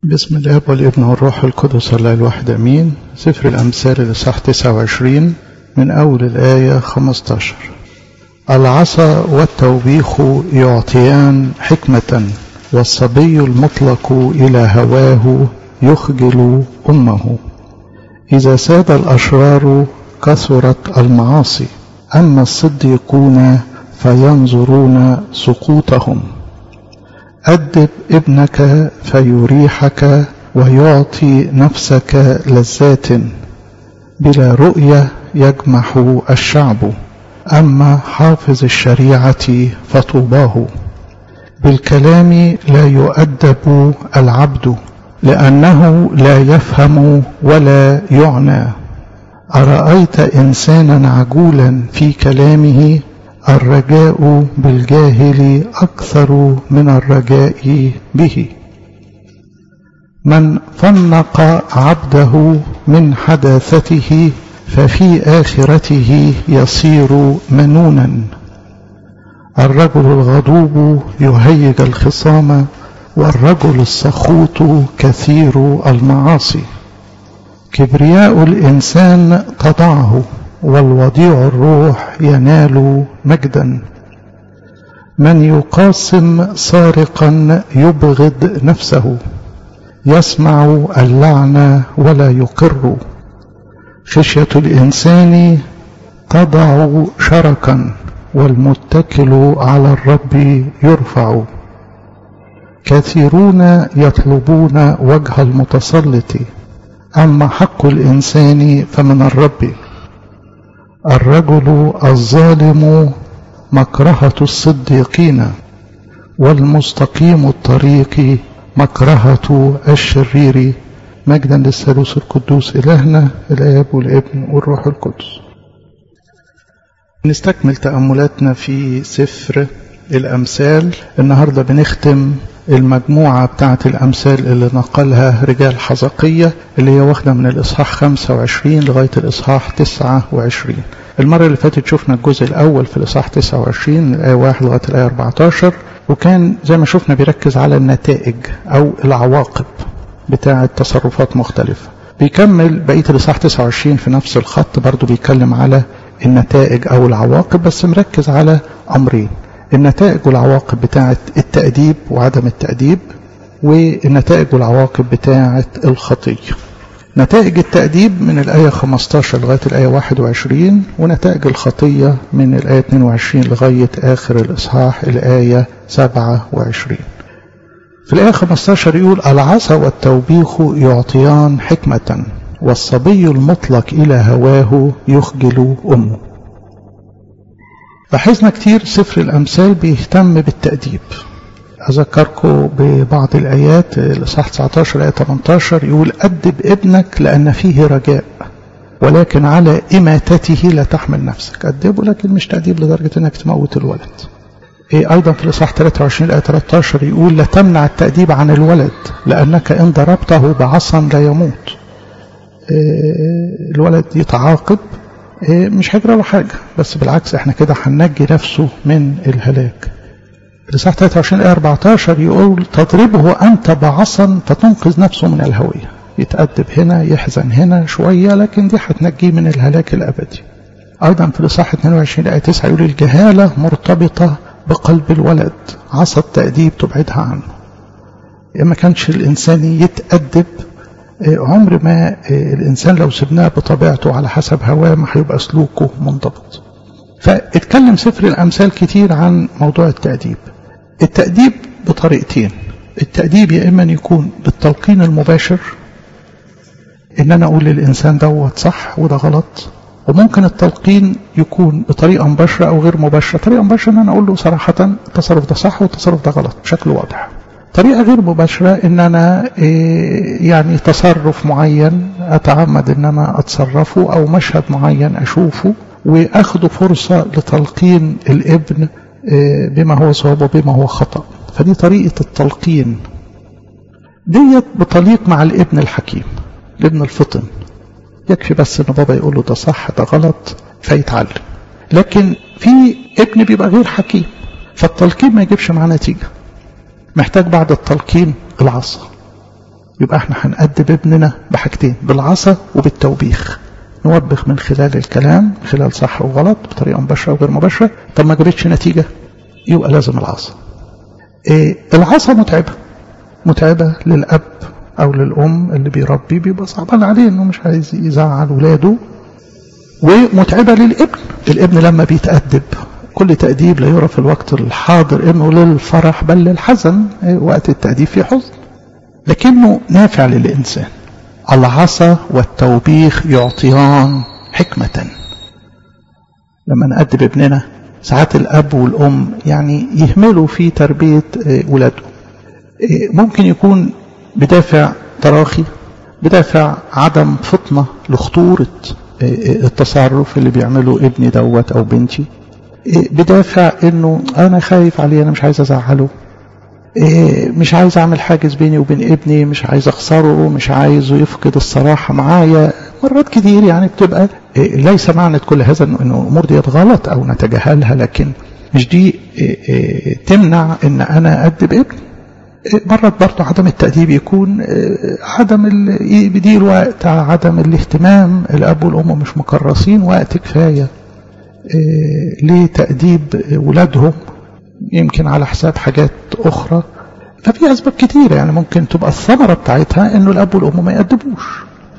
بسم الاب والابن والروح القدس الله الواحد امين سفر الامثال الاصحاح 29 من اول الايه 15 العصا والتوبيخ يعطيان حكمه والصبي المطلق الى هواه يخجل امه اذا ساد الاشرار كثرت المعاصي اما الصديقون فينظرون سقوطهم أدب ابنك فيريحك ويعطي نفسك لذات بلا رؤية يجمح الشعب أما حافظ الشريعة فطوباه بالكلام لا يؤدب العبد لأنه لا يفهم ولا يعنى أرأيت إنسانا عجولا في كلامه الرجاء بالجاهل أكثر من الرجاء به من فنق عبده من حداثته ففي آخرته يصير منونا الرجل الغضوب يهيج الخصام والرجل السخوط كثير المعاصي كبرياء الإنسان تضعه والوضيع الروح ينال مجدا من يقاسم سارقا يبغض نفسه يسمع اللعنة ولا يقر خشية الإنسان تضع شركا والمتكل على الرب يرفع كثيرون يطلبون وجه المتسلط أما حق الإنسان فمن الرب الرجل الظالم مكرهة الصديقين والمستقيم الطريق مكرهة الشرير مجدا للثالوث القدوس إلهنا الآب والابن والروح القدس نستكمل تأملاتنا في سفر الأمثال النهاردة بنختم المجموعة بتاعة الأمثال اللي نقلها رجال حزقية اللي هي واخدة من الإصحاح 25 لغاية الإصحاح 29 المرة اللي فاتت شفنا الجزء الأول في الإصحاح 29 من الآية 1 لغاية الآية 14 وكان زي ما شفنا بيركز على النتائج أو العواقب بتاعة تصرفات مختلفة بيكمل بقية الإصحاح 29 في نفس الخط برضو بيتكلم على النتائج أو العواقب بس مركز على أمرين النتائج والعواقب بتاعة التأديب وعدم التأديب والنتائج والعواقب بتاعة الخطية نتائج التأديب من الآية 15 لغاية الآية 21 ونتائج الخطية من الآية 22 لغاية آخر الإصحاح الآية 27 في الآية 15 يقول العصا والتوبيخ يعطيان حكمة والصبي المطلق إلى هواه يخجل أمه لاحظنا كتير سفر الأمثال بيهتم بالتأديب أذكركم ببعض الآيات الإصحاح 19 آية 18 يقول أدب ابنك لأن فيه رجاء ولكن على إماتته لا تحمل نفسك أدبه لكن مش تأديب لدرجة أنك تموت الولد إيه أيضا في الإصحاح 23 آية 13 يقول لا تمنع التأديب عن الولد لأنك إن ضربته بعصا لا يموت إيه الولد يتعاقب إيه مش هيجرى له حاجة بس بالعكس احنا كده هننجي نفسه من الهلاك الإصحاح 23 آية 14 يقول تضربه أنت بعصا فتنقذ نفسه من الهوية يتأدب هنا يحزن هنا شوية لكن دي هتنجيه من الهلاك الأبدي أيضا في الإصحاح 22 آية 9 يقول الجهالة مرتبطة بقلب الولد عصا التأديب تبعدها عنه ما كانش الإنسان يتأدب عمر ما الإنسان لو سبناه بطبيعته على حسب هواه ما هيبقى سلوكه منضبط فاتكلم سفر الأمثال كتير عن موضوع التأديب التأديب بطريقتين التأديب يا إما يكون بالتلقين المباشر إن أنا أقول للإنسان دوت صح وده غلط وممكن التلقين يكون بطريقة مباشرة أو غير مباشرة طريقة مباشرة إن أنا أقول له صراحة التصرف ده صح والتصرف ده غلط بشكل واضح طريقة غير مباشرة إن أنا يعني تصرف معين أتعمد إن أنا أتصرفه أو مشهد معين أشوفه وأخذ فرصة لتلقين الابن بما هو صواب وبما هو خطأ فدي طريقة التلقين ديت بطليق مع الابن الحكيم الابن الفطن يكفي بس ان بابا يقول له ده صح ده غلط فيتعلم لكن في ابن بيبقى غير حكيم فالتلقين ما يجيبش معاه نتيجة محتاج بعد التلقين العصا يبقى احنا هنأدب ابننا بحاجتين بالعصا وبالتوبيخ نوبخ من خلال الكلام من خلال صح وغلط بطريقة مباشرة وغير مباشرة طب ما جابتش نتيجة يبقى لازم العصا إيه العصا متعبة متعبة للأب أو للأم اللي بيربي بيبقى صعبان عليه إنه مش عايز يزعل ولاده ومتعبة للابن الابن لما بيتأدب كل تأديب لا يرى في الوقت الحاضر إنه للفرح بل للحزن وقت التأديب في حزن لكنه نافع للإنسان العصا والتوبيخ يعطيان حكمة لما نأدب ابننا ساعات الأب والأم يعني يهملوا في تربية ولاده ممكن يكون بدافع تراخي بدافع عدم فطنة لخطورة التصرف اللي بيعمله ابني دوت أو بنتي بدافع انه انا خايف عليه انا مش عايز ازعله مش عايز اعمل حاجز بيني وبين ابني مش عايز اخسره مش عايزه يفقد الصراحة معايا مرات كتير يعني بتبقى ليس معنى كل هذا انه الامور دي غلط او نتجاهلها لكن مش دي تمنع ان انا ادب ابني مرات برضه عدم التأديب يكون عدم بدي الوقت عدم الاهتمام الأب والأم مش مكرسين وقت كفاية لتأديب ولادهم يمكن على حساب حاجات أخرى ففي أسباب كتيرة يعني ممكن تبقى الثمرة بتاعتها إنه الأب والأم ما يأدبوش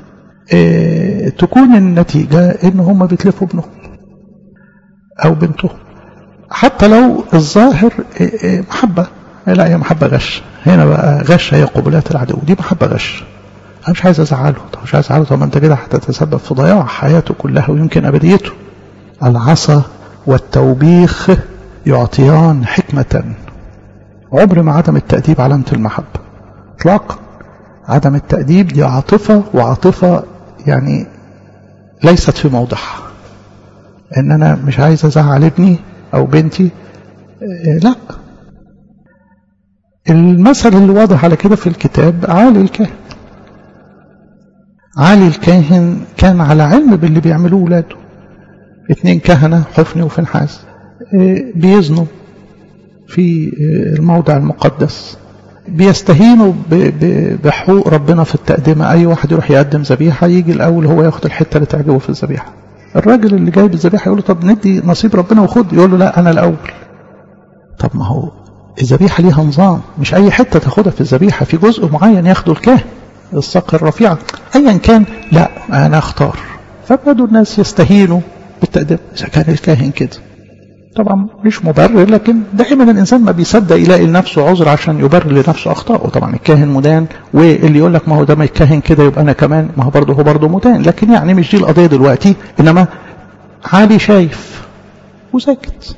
تكون النتيجة إن هم بيتلفوا ابنهم أو بنتهم حتى لو الظاهر محبة لا هي محبة غش هنا بقى غش هي قبلات العدو دي محبة غش أنا مش عايز أزعله طب مش عايز أزعله طب ما أنت كده هتتسبب في ضياع حياته كلها ويمكن أبديته العصا والتوبيخ يعطيان حكمة عمر ما عدم التأديب علامة المحبة اطلاقا عدم التأديب دي عاطفة وعاطفة يعني ليست في موضعها ان انا مش عايز ازعل ابني او بنتي لا المثل اللي واضح على كده في الكتاب عالي الكاهن عالي الكاهن كان على علم باللي بيعملوه ولاده اتنين كهنة حفني وفنحاس بيزنوا في الموضع المقدس بيستهينوا بحقوق ربنا في التقدمة أي واحد يروح يقدم ذبيحة يجي الأول هو ياخد الحتة اللي تعجبه في الذبيحة الراجل اللي جايب الذبيحة يقول له طب ندي نصيب ربنا وخد يقول له لا أنا الأول طب ما هو الذبيحة ليها نظام مش أي حتة تاخدها في الذبيحة في جزء معين ياخده الكاهن الساق الرفيع أيا كان لا أنا أختار فبدوا الناس يستهينوا بالتقديم إذا كان الكاهن كده طبعا مش مبرر لكن دائما الإنسان ما بيصدق يلاقي لنفسه عذر عشان يبرر لنفسه أخطاءه طبعا الكاهن مدان واللي يقول لك ما هو ده ما الكاهن كده يبقى أنا كمان ما هو برضه هو برضه مدان لكن يعني مش دي القضية دلوقتي إنما عالي شايف وساكت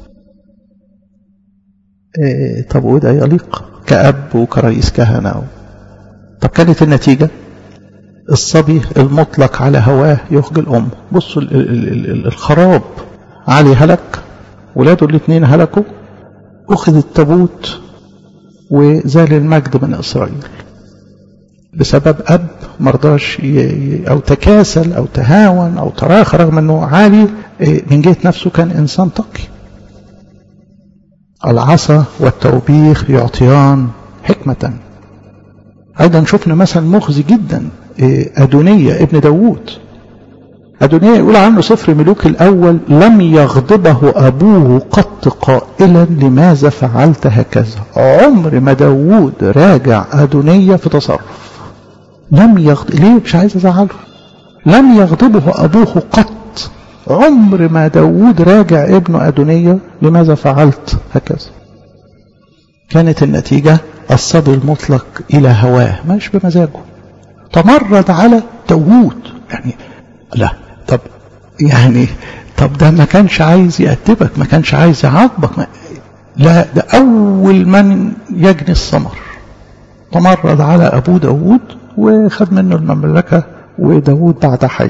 إيه طب وده يليق كأب وكرئيس كهنة طب كانت النتيجة الصبي المطلق على هواه يخجل أمه بصوا ال ال ال الخراب علي هلك ولاده الاثنين هلكوا أخذ التابوت وزال المجد من إسرائيل بسبب أب مرضاش أو تكاسل أو تهاون أو تراخى رغم أنه عالي من جهة نفسه كان إنسان تقي العصا والتوبيخ يعطيان حكمة أيضا شفنا مثل مخزي جدا أدونية ابن داوود أدونية يقول عنه سفر ملوك الأول لم يغضبه أبوه قط قائلا لماذا فعلت هكذا عمر ما داوود راجع أدونية في تصرف لم يغضب ليه مش عايز أزعله لم يغضبه أبوه قط عمر ما داوود راجع ابنه أدونية لماذا فعلت هكذا كانت النتيجة الصبي المطلق إلى هواه مش بمزاجه تمرد على داوود يعني لا طب يعني طب ده ما كانش عايز يأدبك ما كانش عايز يعاقبك ما لا ده أول من يجني الثمر تمرد على أبو داود وخد منه المملكة وداود بعد حي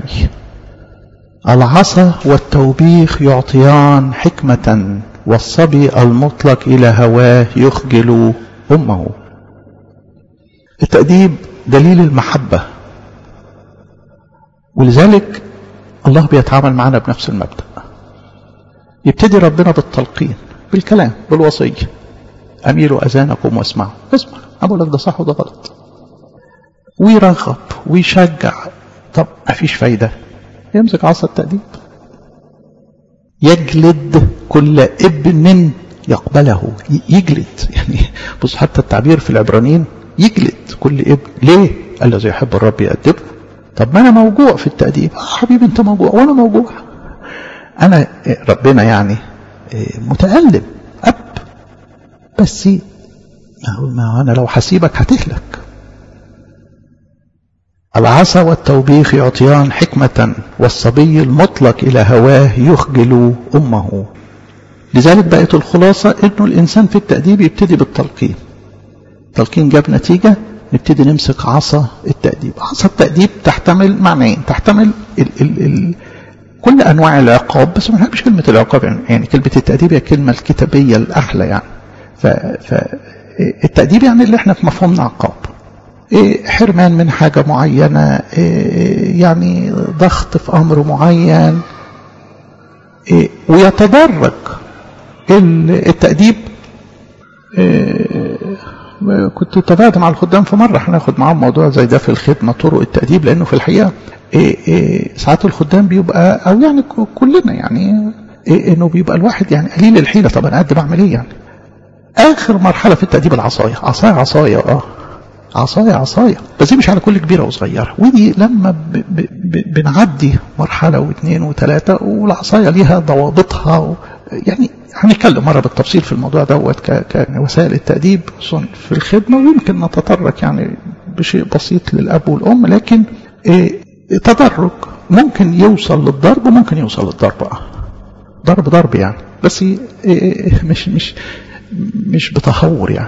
العصا والتوبيخ يعطيان حكمة والصبي المطلق إلى هواه يخجل أمه التأديب دليل المحبة ولذلك الله بيتعامل معنا بنفس المبدأ يبتدي ربنا بالتلقين بالكلام بالوصية أميلوا أذانكم واسمعوا اسمع أقول لك ده صح وده غلط ويرغب ويشجع طب ما فيش فايدة يمسك عصا التأديب يجلد كل ابن يقبله يجلد يعني بص حتى التعبير في العبرانيين يجلد كل ابن ليه الذي يحب الرب يأدبه طب ما انا موجوع في التأديب آه حبيبي انت موجوع وانا موجوع انا ربنا يعني متألم اب بس ما انا لو حسيبك هتهلك العصا والتوبيخ يعطيان حكمة والصبي المطلق إلى هواه يخجل أمه لذلك بقت الخلاصة أنه الإنسان في التأديب يبتدي بالتلقين التلقين جاب نتيجة نبتدي نمسك عصا التأديب عصا التأديب تحتمل معنيين تحتمل ال ال ال كل أنواع العقاب بس ما بحبش كلمة العقاب يعني, يعني كلمة التأديب هي الكلمة الكتابية الأحلى يعني فالتأديب يعني اللي احنا في مفهومنا عقاب إيه حرمان من حاجة معينة إيه يعني ضغط في أمر معين إيه ويتدرج التأديب كنت اتفقت مع الخدام في مرة هناخد معاهم موضوع زي ده في الخدمة طرق التأديب لأنه في الحقيقة ساعات الخدام بيبقى أو يعني كلنا يعني إنه بيبقى الواحد يعني قليل الحيلة طب أنا قد بعمل إيه يعني آخر مرحلة في التأديب العصاية عصاية عصاية اه عصاية عصاية بس دي مش على كل كبيرة وصغيرة ودي لما ب ب ب بنعدي مرحلة واثنين وثلاثة والعصاية ليها ضوابطها و يعني هنتكلم مرة بالتفصيل في الموضوع دوت كوسائل التأديب في الخدمة ويمكن نتطرق يعني بشيء بسيط للأب والأم لكن إيه تدرج ممكن يوصل للضرب وممكن يوصل للضرب ضرب ضرب يعني بس إيه مش مش مش بتهور يعني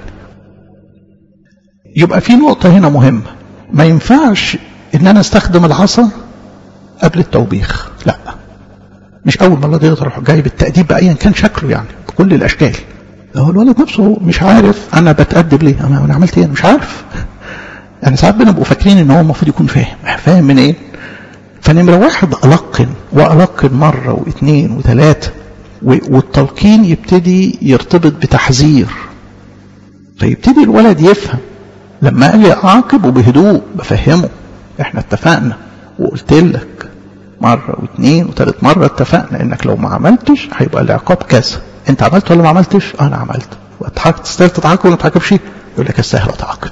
يبقى في نقطة هنا مهمة ما ينفعش ان انا استخدم العصا قبل التوبيخ لا مش اول ما الولد يروح جاي بالتأديب بأيا كان شكله يعني بكل الاشكال هو الولد نفسه مش عارف انا بتأدب ليه انا عملت ايه انا مش عارف يعني ساعات بنبقوا فاكرين ان هو المفروض يكون فاهم فاهم من ايه فنمرة واحد ألقن وألقن مرة واثنين وثلاثة والتلقين يبتدي يرتبط بتحذير فيبتدي الولد يفهم لما قال لي اعاقب وبهدوء بفهمه احنا اتفقنا وقلت لك مرة واثنين وثالث مرة اتفقنا انك لو ما عملتش هيبقى العقاب كذا انت عملت ولا ما عملتش انا عملت تستاهل تتعاقب ولا ما تتعاقبش يقول لك استاهل اتعاقب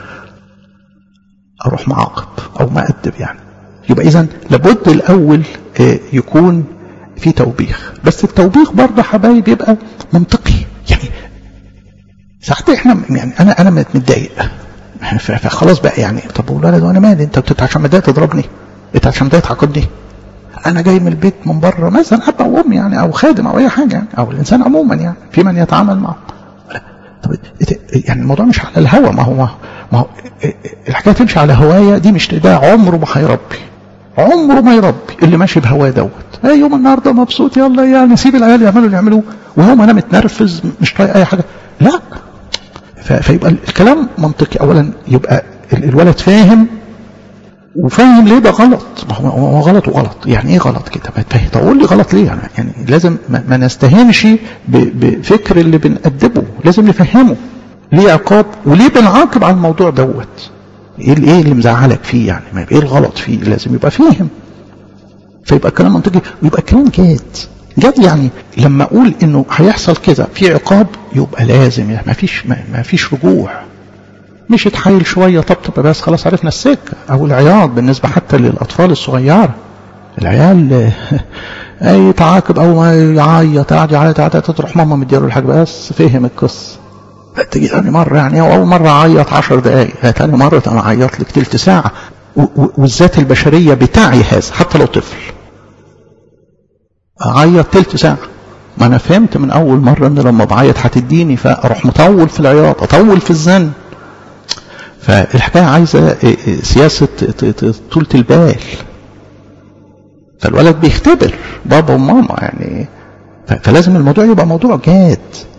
اروح معاقب او ما ادب يعني يبقى اذا لابد الاول يكون في توبيخ بس التوبيخ برضه حبايب يبقى منطقي يعني ساعات احنا يعني انا انا متضايق فخلاص بقى يعني طب الولد وانا مالي انت عشان متضايق تضربني انت عشان متضايق تعاقبني انا جاي من البيت من بره مثلا اب او ام يعني او خادم او اي حاجه يعني او الانسان عموما يعني في من يتعامل معه طب يعني الموضوع مش على الهوى ما هو ما هو الحكايه تمشي على هوايه دي مش ده عمره ما هيربي عمره ما يربي اللي ماشي بهواه دوت اي يوم النهارده مبسوط يلا يعني سيب العيال يعملوا اللي يعملوه وهو انا متنرفز مش طايق اي حاجه لا فيبقى الكلام منطقي اولا يبقى الولد فاهم وفاهم ليه ده غلط ما هو غلط وغلط يعني ايه غلط كده ما تفهم طب قول لي غلط ليه يعني, يعني لازم ما نستهينش بفكر اللي بنأدبه لازم نفهمه ليه عقاب وليه بنعاقب على الموضوع دوت ايه ايه اللي مزعلك فيه يعني ما ايه الغلط فيه لازم يبقى فاهم فيبقى الكلام منطقي ويبقى الكلام جاد جد يعني لما اقول انه هيحصل كذا في عقاب يبقى لازم يعني ما فيش ما فيش رجوع مش اتحايل شوية طبطب بس خلاص عرفنا السكة او العياط بالنسبة حتى للاطفال الصغيرة العيال اي تعاقب او ما يعيط قاعد يعيط يعيط تروح ماما مديله الحاجة بس فهم القصة تيجي تاني مرة يعني أول مرة عيط عشر دقايق تاني مرة أنا عيط لك تلت ساعة والذات البشرية بتاعي هذا حتى لو طفل أعيط تلت ساعة ما أنا فهمت من أول مرة إن لما بعيط هتديني فأروح مطول في العياط أطول في الزن فالحكاية عايزة سياسة طولة البال فالولد بيختبر بابا وماما يعني فلازم الموضوع يبقى موضوع جاد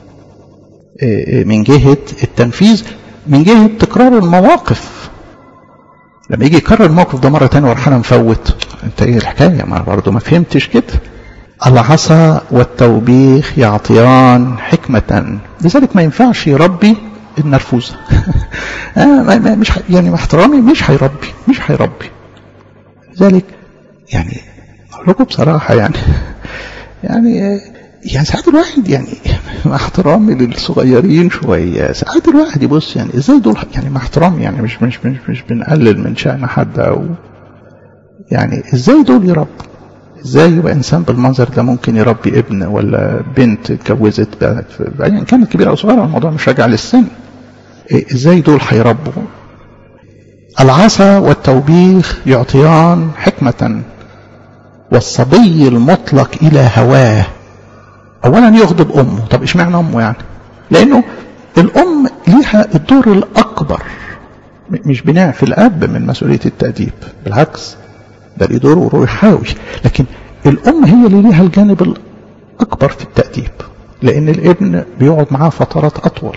من جهة التنفيذ من جهة تكرار المواقف لما يجي يكرر الموقف ده مرة تانية وراح انا مفوت انت ايه الحكاية ما برضه ما فهمتش كده العصا والتوبيخ يعطيان حكمة لذلك ما ينفعش يربي النرفوزة آه مش يعني مع احترامي مش هيربي مش هيربي لذلك يعني اقول لكم بصراحه يعني يعني يعني ساعات الواحد يعني مع احترامي للصغيرين شويه ساعات الواحد يبص يعني ازاي دول يعني مع احترامي يعني مش مش مش مش بنقلل من شأن حد او يعني ازاي دول يربوا ازاي يبقى انسان بالمنظر ده ممكن يربي ابن ولا بنت اتجوزت يعني كانت كبيره او صغيره الموضوع مش راجع للسن إيه ازاي دول هيربوا العصا والتوبيخ يعطيان حكمة والصبي المطلق إلى هواه أولا يغضب أمه طب إشمعنى أمه يعني لأنه الأم ليها الدور الأكبر مش بنعفي الأب من مسؤولية التأديب بالعكس ده ليه دور روحاوي لكن الأم هي اللي ليها الجانب الأكبر في التأديب لأن الابن بيقعد معاه فترات أطول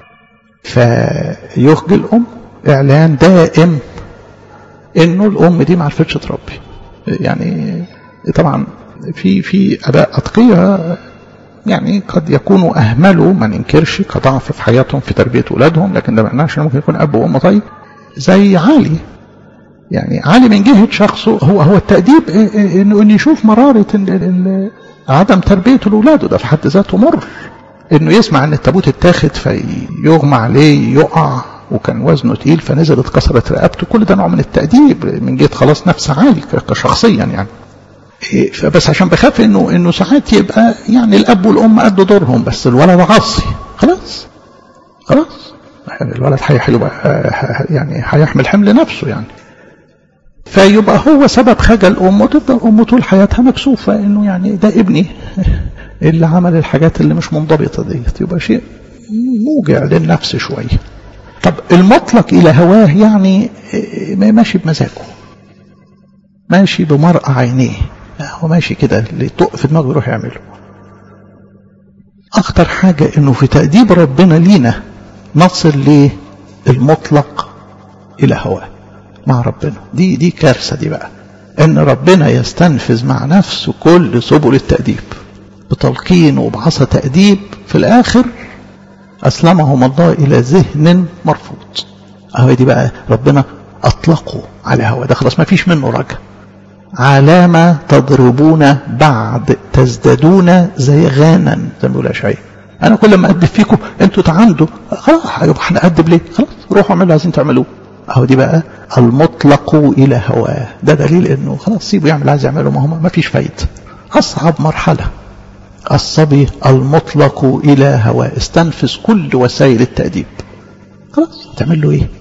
فيخجل الأم إعلان دائم إنه الأم دي ما عرفتش تربي يعني طبعا في في آباء أتقياء يعني قد يكونوا أهملوا ما ننكرش كضعف في حياتهم في تربية أولادهم لكن ده ما معناش ممكن يكون أب وأم طيب زي علي يعني علي من جهة شخصه هو هو التأديب إنه إنه يشوف مرارة عدم تربية لأولاده ده في حد ذاته مر إنه يسمع إن التابوت اتاخد فيغمى عليه يقع وكان وزنه تقيل فنزل اتكسرت رقبته كل ده نوع من التأديب من جهة خلاص نفس عالي كشخصيا يعني فبس عشان بخاف انه انه ساعات يبقى يعني الاب والام ادوا دورهم بس الولد عصي خلاص خلاص يعني الولد هيبقى يعني هيحمل حمل نفسه يعني فيبقى هو سبب خجل امه تفضل امه طول حياتها مكسوفه انه يعني ده ابني اللي عمل الحاجات اللي مش منضبطه ديت يبقى شيء موجع للنفس شويه طب المطلق الى هواه يعني ماشي بمزاجه ماشي بمرأة عينيه هو ماشي كده اللي يطق في دماغه يروح يعمله اخطر حاجة انه في تأديب ربنا لينا نصل للمطلق الى هواه مع ربنا دي دي كارثة دي بقى ان ربنا يستنفذ مع نفسه كل سبل التأديب بتلقين وبعصا تأديب في الاخر اسلمهم الله الى ذهن مرفوض اهو دي بقى ربنا اطلقوا على هوا ده خلاص ما فيش منه رجع علامة تضربون بعد تزدادون زيغانا زي ما بيقول اشعياء انا كل ما ادب فيكم انتوا تعاندوا خلاص هيبقى احنا ادب ليه خلاص روحوا اعملوا عايزين تعملوه اهو دي بقى المطلق الى هواه ده دليل انه خلاص سيبه يعمل عايز يعمله ما هو ما فيش فايده اصعب مرحله الصبي المطلق الى هواه استنفذ كل وسائل التاديب خلاص تعمل له ايه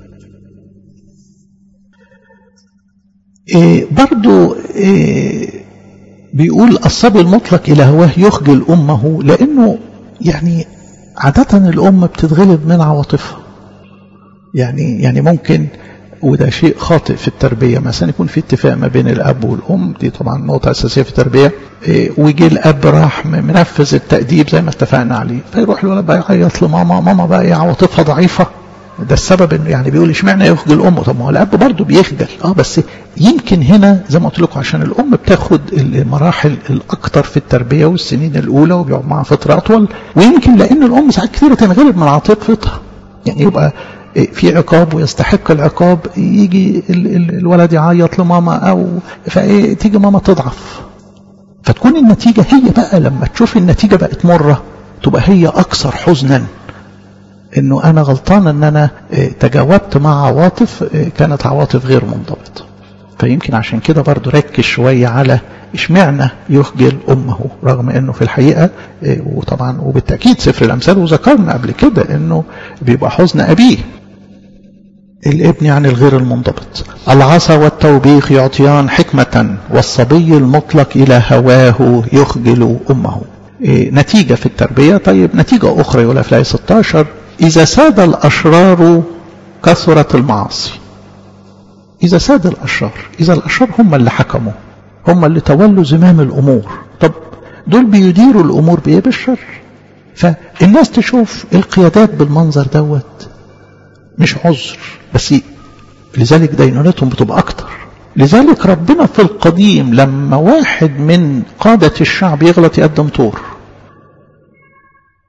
إيه برضو إيه بيقول الصبي المطلق إلى هواه يخجل أمه لأنه يعني عادة الأم بتتغلب من عواطفها يعني يعني ممكن وده شيء خاطئ في التربية مثلا يكون في اتفاق ما بين الأب والأم دي طبعا نقطة أساسية في التربية إيه ويجي الأب راح منفذ التأديب زي ما اتفقنا عليه فيروح الولد بقى يعيط لماما ماما بقى ايه عواطفها ضعيفة ده السبب انه يعني بيقول اشمعنى يخجل امه طب ما هو الاب برضه بيخجل اه بس يمكن هنا زي ما قلت لكم عشان الام بتاخد المراحل الاكثر في التربيه والسنين الاولى وبيقعد معاها فتره اطول ويمكن لان الام ساعات كثيره تنغلب من عاطفتها يعني يبقى في عقاب ويستحق العقاب يجي ال ال الولد يعيط لماما او فايه تيجي ماما تضعف فتكون النتيجه هي بقى لما تشوف النتيجه بقت مره تبقى هي اكثر حزنا انه انا غلطان ان انا تجاوبت مع عواطف كانت عواطف غير منضبطه فيمكن عشان كده برضو ركز شوية على اشمعنى يخجل أمه رغم أنه في الحقيقة وطبعا وبالتأكيد سفر الأمثال وذكرنا قبل كده أنه بيبقى حزن أبيه الابن يعني الغير المنضبط العصا والتوبيخ يعطيان حكمة والصبي المطلق إلى هواه يخجل أمه نتيجة في التربية طيب نتيجة أخرى يقولها في الآية 16 إذا ساد الأشرار كثرت المعاصي إذا ساد الأشرار إذا الأشرار هم اللي حكموا هم اللي تولوا زمام الأمور طب دول بيديروا الأمور بإيه بالشر فالناس تشوف القيادات بالمنظر دوت مش عذر بس لذلك دينونتهم بتبقى أكتر لذلك ربنا في القديم لما واحد من قادة الشعب يغلط يقدم طور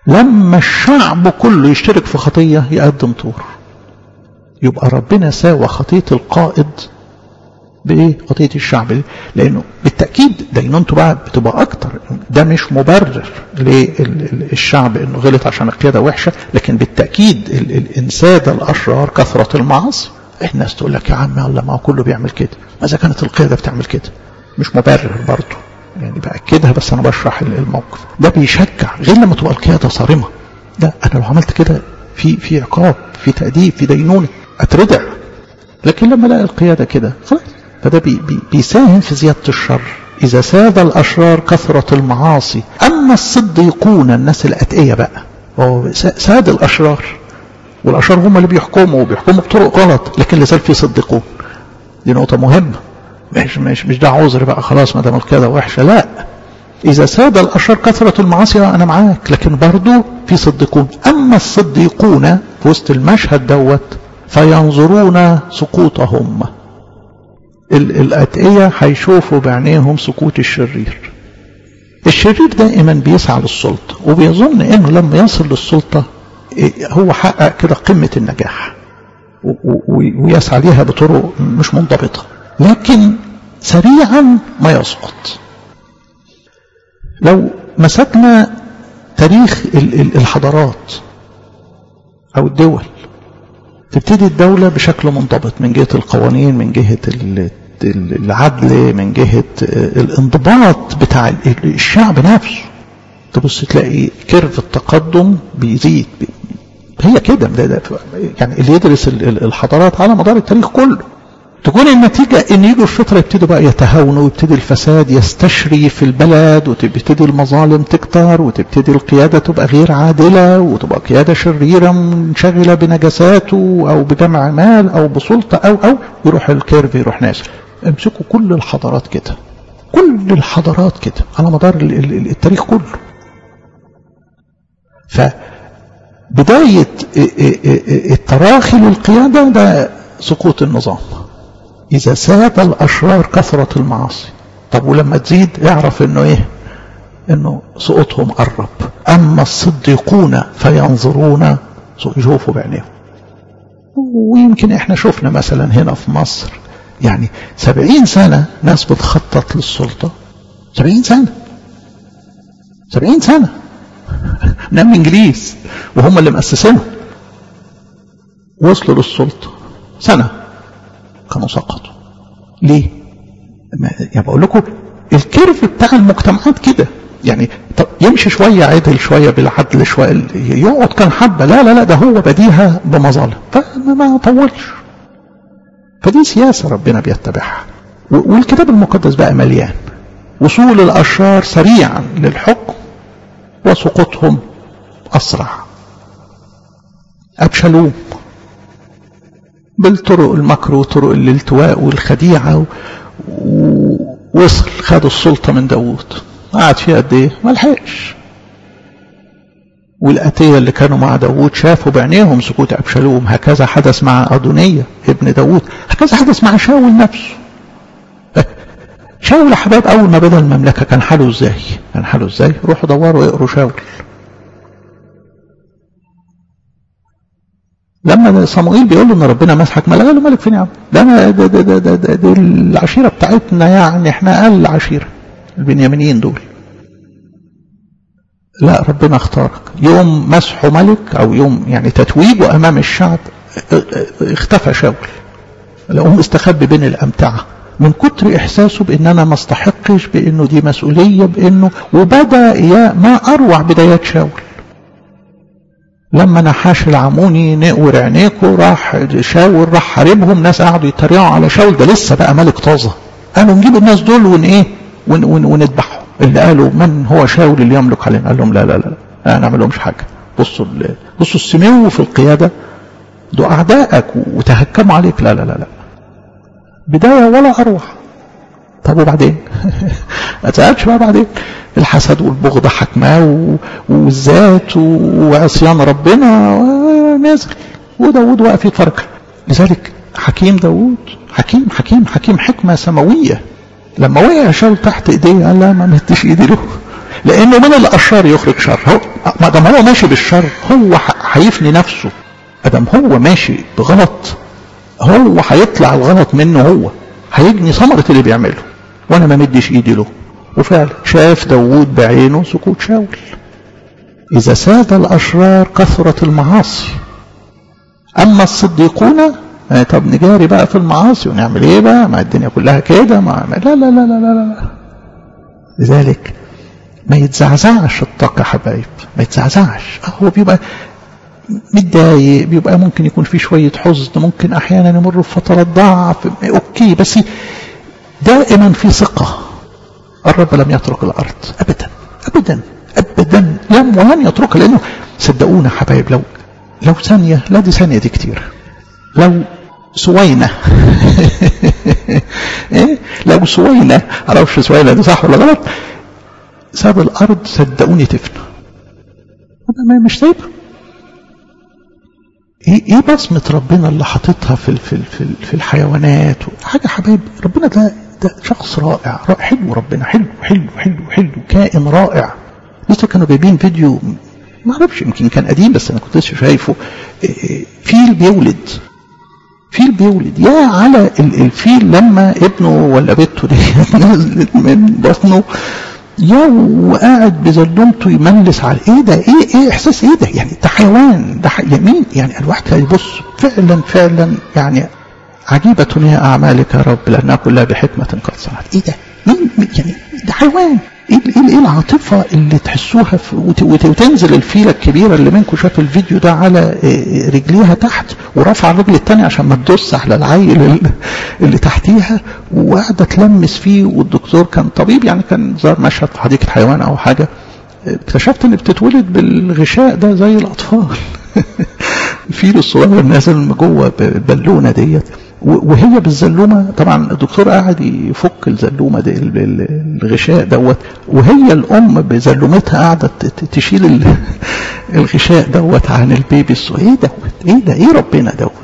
لما الشعب كله يشترك في خطية يقدم طور يبقى ربنا ساوى خطية القائد بايه خطيه الشعب لانه بالتاكيد دينونته بقى بتبقى اكتر ده مش مبرر للشعب انه غلط عشان القياده وحشه لكن بالتاكيد الانساد الاشرار كثره المعاصي الناس تقول لك يا عم الله ما هو كله بيعمل كده ماذا كانت القياده بتعمل كده مش مبرر برضه يعني باكدها بس انا بشرح الموقف ده بيشجع غير لما تبقى القياده صارمه ده انا لو عملت كده في في عقاب في تاديب في دينونه اتردع لكن لما الاقي القياده كده خلاص فده بي بي بيساهم في زيادة الشر إذا ساد الأشرار كثرة المعاصي أما الصديقون الناس الأتقية بقى ساد الأشرار والأشرار هم اللي بيحكموا وبيحكموا بطرق غلط لكن لازال في صديقون دي نقطة مهمة مش مش مش ده عذر بقى خلاص ما دام كده وحشة لا إذا ساد الأشرار كثرة المعاصي أنا معاك لكن برضو في صديقون أما الصديقون في وسط المشهد دوت فينظرون سقوطهم الأتقية هيشوفوا بعينيهم سقوط الشرير الشرير دائما بيسعى للسلطة وبيظن انه لما يصل للسلطة هو حقق كده قمة النجاح ويسعى ليها بطرق مش منضبطة لكن سريعا ما يسقط لو مسكنا تاريخ الحضارات او الدول تبتدي الدولة بشكل منضبط من جهة القوانين من جهة العدل من جهة الانضباط بتاع الشعب نفسه تبص تلاقي كيرف التقدم بيزيد هي كده يعني اللي يدرس الحضارات على مدار التاريخ كله تكون النتيجة ان يجوا الفترة يبتدوا بقى يتهاونوا ويبتدي الفساد يستشري في البلد وتبتدي المظالم تكتر وتبتدي القيادة تبقى غير عادلة وتبقى قيادة شريرة منشغلة بنجاساته او بجمع مال او بسلطة او او يروح الكيرف يروح نازل امسكوا كل الحضارات كده كل الحضارات كده على مدار التاريخ كله فبداية التراخي للقيادة ده سقوط النظام إذا ساد الأشرار كثرة المعاصي طب ولما تزيد اعرف انه ايه انه سقوطهم قرب اما الصديقون فينظرون يشوفوا بعينيهم ويمكن احنا شفنا مثلا هنا في مصر يعني سبعين سنة ناس بتخطط للسلطة سبعين سنة سبعين سنة نعم الانجليز وهم اللي مؤسسينهم وصلوا للسلطة سنة كانوا سقطوا ليه يعني بقول لكم الكيرف بتاع المجتمعات كده يعني طب يمشي شوية عدل شوية بالعدل شوية يقعد كان حبة لا لا لا ده هو بديها بمظالم فما طولش فدي سياسة ربنا بيتبعها والكتاب المقدس بقى مليان وصول الأشرار سريعا للحكم وسقوطهم أسرع أبشلوم بالطرق المكر وطرق الالتواء والخديعة ووصل خد السلطة من داوود قعد فيها قد ايه ما لحقش والأتية اللي كانوا مع داوود شافوا بعينيهم سكوت أبشالوم هكذا حدث مع أدونية ابن داوود هكذا حدث مع شاول نفسه شاول حباب أول ما بدأ المملكة كان حاله ازاي كان حاله ازاي روحوا دوروا اقروا شاول لما صموئيل بيقول له ان ربنا مسحك ملك قال له ملك فين يا عم ده انا ده ده ده ده, ده, ده العشيره بتاعتنا يعني احنا اقل عشيره البنيامينيين دول لا ربنا اختارك يوم مسحه ملك او يوم يعني تتويجه امام الشعب اختفى شاول لقوم استخبي بين الامتعه من كتر احساسه بان انا ما استحقش بانه دي مسؤوليه بانه وبدا يا ما اروع بدايات شاول لما نحاش العموني نقور عينيكوا راح شاول راح حاربهم ناس قعدوا يتريقوا على شاول ده لسه بقى ملك طازه قالوا نجيب الناس دول ون ايه ون ون ونذبحهم اللي قالوا من هو شاول اللي يملك علينا قال لهم لا لا لا لا نعمل لهمش حاجه بصوا بصوا السمو في القياده دول اعدائك وتهكموا عليك لا لا لا لا بدايه ولا اروع طب وبعدين ما تسالش بقى بعدين الحسد والبغض حكماه والذات وعصيان ربنا نازل وداود واقف يتفرج لذلك حكيم داود حكيم حكيم حكيم حكمة سماوية لما وقع شاول تحت ايديه قال لا ما مدش ايدي له لانه من الاشرار يخرج شر هو ما دام هو ماشي بالشر هو هيفني نفسه ادم هو ماشي بغلط هو هيطلع الغلط منه هو هيجني ثمرة اللي بيعمله وانا ما مديش ايدي له وفعلا شاف داوود بعينه سكوت شاول اذا ساد الاشرار كثرت المعاصي اما الصديقون يعني طب نجاري بقى في المعاصي ونعمل ايه بقى ما الدنيا كلها كده ما لا لا لا لا لا لا لذلك ما يتزعزعش الطاقة يا حبايب ما يتزعزعش هو بيبقى متضايق بيبقى ممكن يكون في شوية حزن ممكن أحيانا يمر بفترات ضعف أوكي بس دائما في ثقة الرب لم يترك الأرض أبدا أبدا أبدا لم ولن يتركها لأنه صدقونا حبايب لو لو ثانية لا دي ثانية دي كتير لو سوينة إيه؟ لو سوينة معرفش سوينة دي صح ولا غلط ساب الأرض صدقوني تفنى أنا مش سايبها ايه ايه بصمة ربنا اللي حاططها في في في, في الحيوانات حاجة حبايب ربنا ده ده شخص رائع رائع حلو ربنا حلو حلو حلو حلو كائن رائع لسه كانوا جايبين فيديو ما اعرفش يمكن كان قديم بس انا كنت لسه شايفه فيل بيولد فيل بيولد يا على الفيل لما ابنه ولا بنته دي نزلت من بطنه يا وقاعد بزلمته يملس على ايه ده ايه ايه احساس ايه ده يعني ده حيوان ده يمين يعني الواحد هيبص فعلا فعلا يعني عجيبة هي اعمالك يا رب لانها كلها بحكمة قد صنعت ايه ده مين يعني ده حيوان ايه ايه العاطفة اللي تحسوها وتنزل الفيلة الكبيرة اللي منكم شافوا الفيديو ده على رجليها تحت ورفع الرجل الثانية عشان ما تدوس على العيل اللي تحتيها وقاعدة تلمس فيه والدكتور كان طبيب يعني كان زار مشهد في حديقة حيوان او حاجة اكتشفت ان بتتولد بالغشاء ده زي الاطفال الفيل الصغير نازل من جوه بالونه ديت وهي بالزلومه طبعا الدكتور قاعد يفك الزلومه دي الغشاء دوت وهي الام بزلومتها قاعده تشيل الغشاء دوت عن البيبي الصغير ايه دوت ايه ده ايه ربنا دوت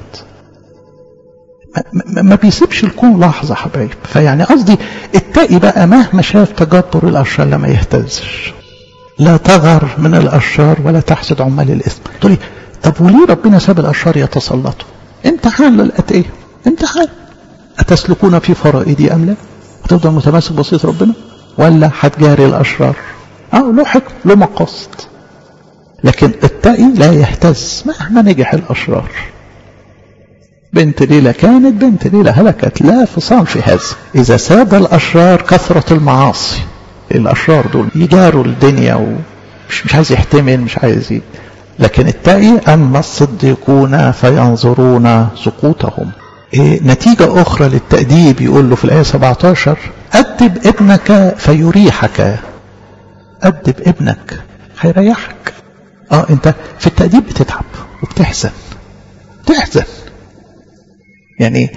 ما بيسيبش الكون لحظه حبايب فيعني قصدي التقي بقى مهما شاف تجبر الاشرار لما يهتزش لا تغر من الاشرار ولا تحسد عمال الاثم تقولي طب وليه ربنا ساب الاشرار يتسلطوا امتحان للاتقيه امتحان أتسلكون في فرائدي أم لا هتفضل متماسك بسيط ربنا ولا هتجاري الأشرار أو له حكم له مقاصد لكن التقي لا يهتز مهما نجح الأشرار بنت ليلى كانت بنت ليلى هلكت لا فصام في هذا إذا ساد الأشرار كثرة المعاصي الأشرار دول يجاروا الدنيا ومش مش عايز يحتمل مش عايز ي... لكن التقي أما الصديقون فينظرون سقوطهم إيه نتيجة أخرى للتأديب يقول له في الآية 17 أدب ابنك فيريحك أدب ابنك هيريحك اه انت في التأديب بتتعب وبتحزن تحزن يعني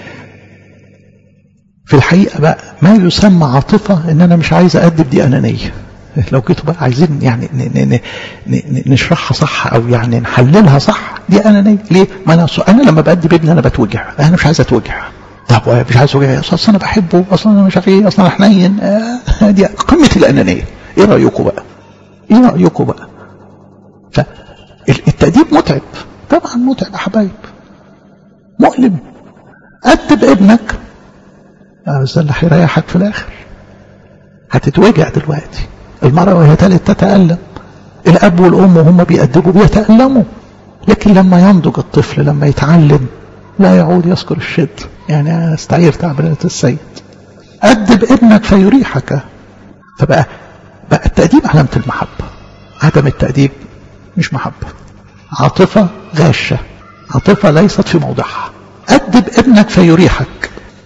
في الحقيقة بقى ما يسمى عاطفة ان انا مش عايز أدب دي أنانية لو جيتوا بقى عايزين يعني ن ن ن نشرحها صح او يعني نحللها صح دي انانيه ليه؟ ما انا انا لما بأدب ابني انا بتوجع انا مش عايز اتوجع طب مش عايز اتوجع اصل انا بحبه اصلا انا مش عارف ايه اصلا انا حنين آه دي قمه الانانيه ايه رايكم بقى؟ ايه رايكم بقى؟ فالتأديب متعب طبعا متعب يا حبايب مؤلم أدب ابنك بس ده اللي هيريحك في الاخر هتتوجع دلوقتي المرأة وهي تلت تتألم الأب والأم وهم بيأدبوا بيتألموا لكن لما ينضج الطفل لما يتعلم لا يعود يذكر الشد يعني استعير تعبيرات السيد أدب ابنك فيريحك فبقى بقى التأديب علامة المحبة عدم التأديب مش محبة عاطفة غاشة عاطفة ليست في موضعها أدب ابنك فيريحك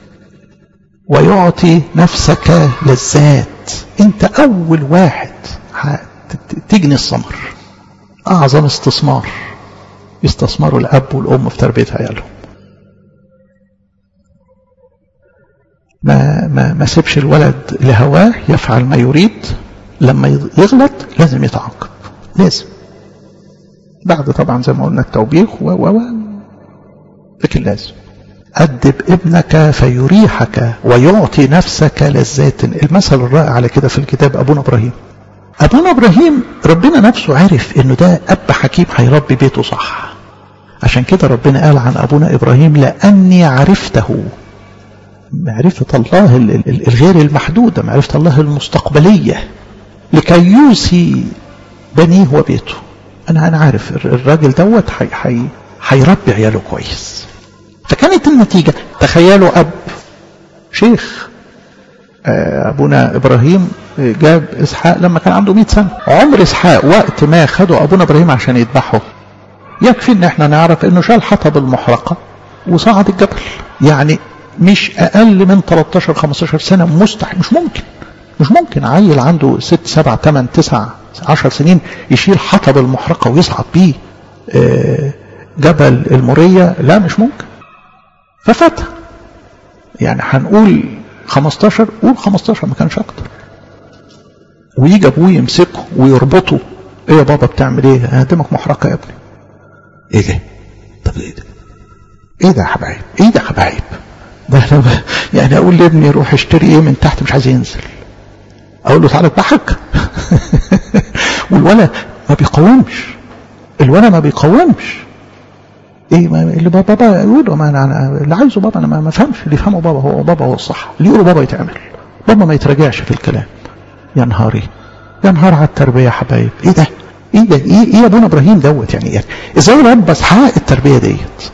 ويعطي نفسك لذات انت اول واحد تجني الثمر اعظم استثمار يستثمروا الاب والام في تربيه عيالهم ما ما ما سيبش الولد لهواه يفعل ما يريد لما يغلط لازم يتعاقب لازم بعد طبعا زي ما قلنا التوبيخ و و لكن لازم أدب ابنك فيريحك ويعطي نفسك لذات المثل الرائع على كده في الكتاب أبونا إبراهيم ابونا ابراهيم ربنا نفسه عارف انه ده اب حكيم هيربي بيته صح عشان كده ربنا قال عن ابونا ابراهيم لاني عرفته معرفة الله الغير المحدودة معرفة الله المستقبلية لكي يوصي بنيه وبيته أنا أنا عارف الراجل دوت حي حي هيربي عياله كويس فكانت النتيجة تخيلوا أب شيخ أبونا إبراهيم جاب إسحاق لما كان عنده 100 سنة عمر إسحاق وقت ما خدوا أبونا إبراهيم عشان يذبحه يكفي إن إحنا نعرف إنه شال حطب المحرقة وصعد الجبل يعني مش أقل من 13 15 سنة مستحيل مش ممكن مش ممكن عيل عنده 6 7 8 9 10 سنين يشيل حطب المحرقة ويصعد بيه جبل المورية لا مش ممكن ففات يعني هنقول 15 قول 15 ما كانش اكتر ويجي ابوه يمسكه ويربطه ايه يا بابا بتعمل ايه هدمك محرقه يا ابني ايه ده طب ايه ده ايه ده يا حبايب ايه ده يا حبايب ده انا يعني اقول لابني روح اشتري ايه من تحت مش عايز ينزل اقول له تعالى اذبحك والولا ما بيقاومش الولا ما بيقاومش ايه ما اللي بابا يقول ما انا اللي عايزه بابا انا ما فهمش اللي يفهمه بابا هو بابا هو الصح اللي يقوله بابا يتعمل بابا ما يتراجعش في الكلام يا نهاري يا نهار على التربيه يا حبايب ايه ده ايه ده ايه ايه يا ابونا ابراهيم دوت يعني, يعني ازاي رب اسحاق التربيه ديت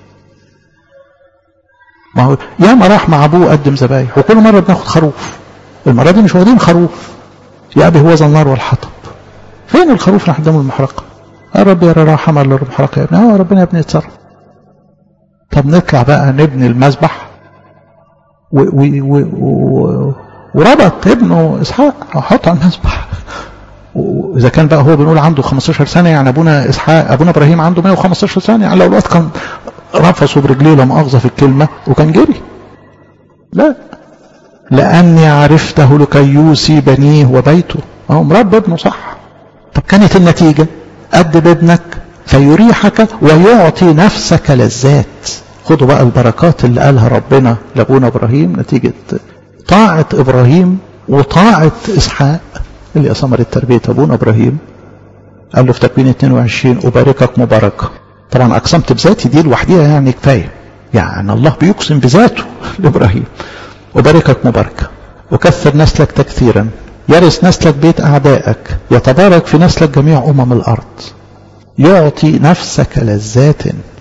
ما هو ياما راح مع ابوه قدم ذبايح وكل مره بناخد خروف المره دي مش واخدين خروف يا ابي هو النار والحطب فين الخروف اللي قدام المحرقه يا رب يا راح عمل للمحرقه يا ابني اه ربنا يا ابني يتصرف طب نطلع بقى نبني المذبح و و و و وربط ابنه اسحاق حطه على المذبح واذا كان بقى هو بنقول عنده 15 سنه يعني ابونا اسحاق ابونا ابراهيم عنده 115 سنه يعني لو الوقت كان رفصه برجليه لا مؤاخذه في الكلمه وكان جري لا لاني عرفته لكي يوصي بنيه وبيته هو مربي ابنه صح طب كانت النتيجه أدب ابنك فيريحك ويعطي نفسك لذات خدوا بقى البركات اللي قالها ربنا لابونا ابراهيم نتيجه طاعه ابراهيم وطاعه اسحاق اللي ثمرت تربيه ابونا ابراهيم قال له في تكوين 22 اباركك مباركه طبعا اقسمت بذاتي دي لوحديها يعني كفايه يعني الله بيقسم بذاته لابراهيم اباركك مباركه وكثر نسلك تكثيرا يرث نسلك بيت اعدائك يتبارك في نسلك جميع امم الارض يعطي نفسك لذات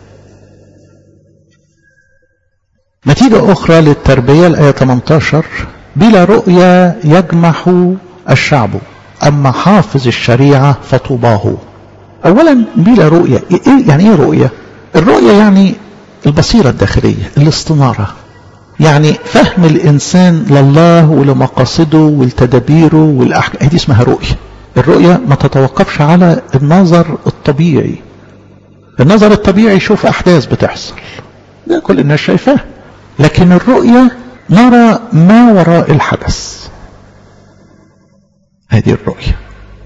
نتيجة أخرى للتربية الآية 18 بلا رؤيا يجمح الشعب أما حافظ الشريعة فطوباه أولا بلا رؤية إيه يعني إيه رؤية الرؤية يعني البصيرة الداخلية الاستنارة يعني فهم الإنسان لله ولمقاصده ولتدابيره والأحكام دي اسمها رؤية الرؤية ما تتوقفش على النظر الطبيعي النظر الطبيعي يشوف أحداث بتحصل ده كل الناس شايفاه لكن الرؤية نرى ما وراء الحدث هذه الرؤية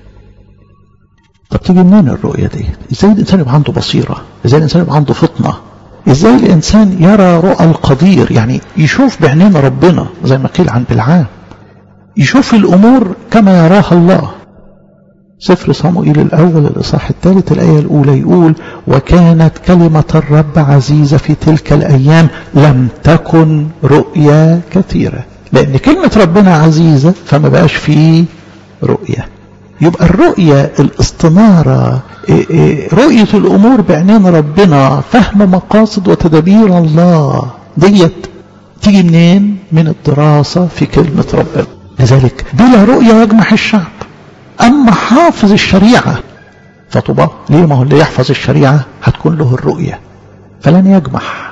طب تيجي منين الرؤية دي ازاي الانسان يبقى عنده بصيرة ازاي الانسان يبقى عنده فطنة ازاي الانسان يرى رؤى القدير يعني يشوف بعينين ربنا زي ما قيل عن بالعام يشوف الامور كما يراها الله سفر صموئيل الاول الاصحاح الثالث الايه الاولى يقول وكانت كلمه الرب عزيزه في تلك الايام لم تكن رؤيا كثيره لان كلمه ربنا عزيزه فما بقاش فيه رؤيه يبقى الرؤية الاستنارة رؤية الأمور بعينين ربنا فهم مقاصد وتدابير الله ديت تيجي منين من الدراسة في كلمة ربنا لذلك بلا رؤية يجمح الشعب أما حافظ الشريعة فطبع ليه ما هو اللي يحفظ الشريعة هتكون له الرؤية فلن يجمح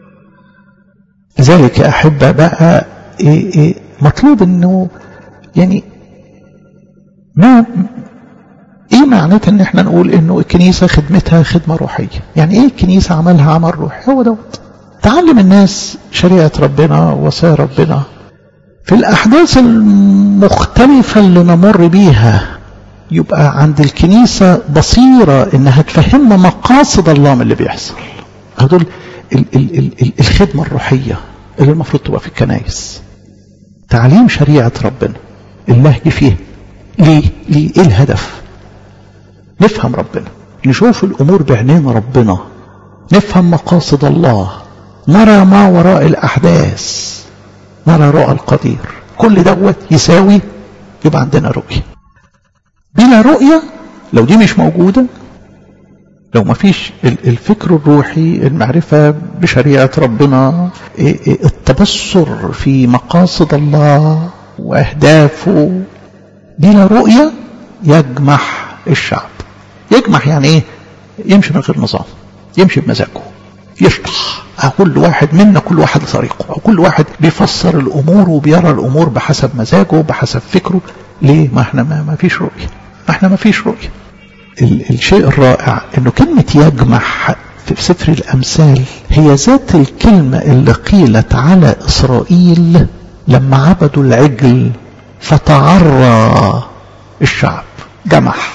لذلك يا أحبة بقى إيه إيه مطلوب أنه يعني ما ايه معناتها ان احنا نقول انه الكنيسة خدمتها خدمة روحية يعني ايه الكنيسة عملها عمل روحي هو دوت تعلم الناس شريعة ربنا وصايا ربنا في الاحداث المختلفة اللي نمر بيها يبقى عند الكنيسة بصيرة انها تفهمنا مقاصد الله من اللي بيحصل هدول ال ال ال الخدمة الروحية اللي المفروض تبقى في الكنائس تعليم شريعة ربنا اللهج فيه ليه ليه ايه الهدف نفهم ربنا نشوف الامور بعينين ربنا نفهم مقاصد الله نرى ما وراء الاحداث نرى رؤى القدير كل دوت يساوي يبقى عندنا رؤيه بلا رؤيه لو دي مش موجوده لو ما فيش الفكر الروحي المعرفة بشريعة ربنا التبصر في مقاصد الله وأهدافه بلا رؤية يجمح الشعب يجمح يعني ايه يمشي من غير نظام يمشي بمزاجه يشطح كل واحد منا كل واحد طريقه أو كل واحد بيفسر الأمور وبيرى الأمور بحسب مزاجه بحسب فكره ليه ما احنا ما, ما فيش رؤية ما احنا ما فيش رؤية الشيء الرائع انه كلمة يجمح في سفر الامثال هي ذات الكلمة اللي قيلت على اسرائيل لما عبدوا العجل فتعرى الشعب جمح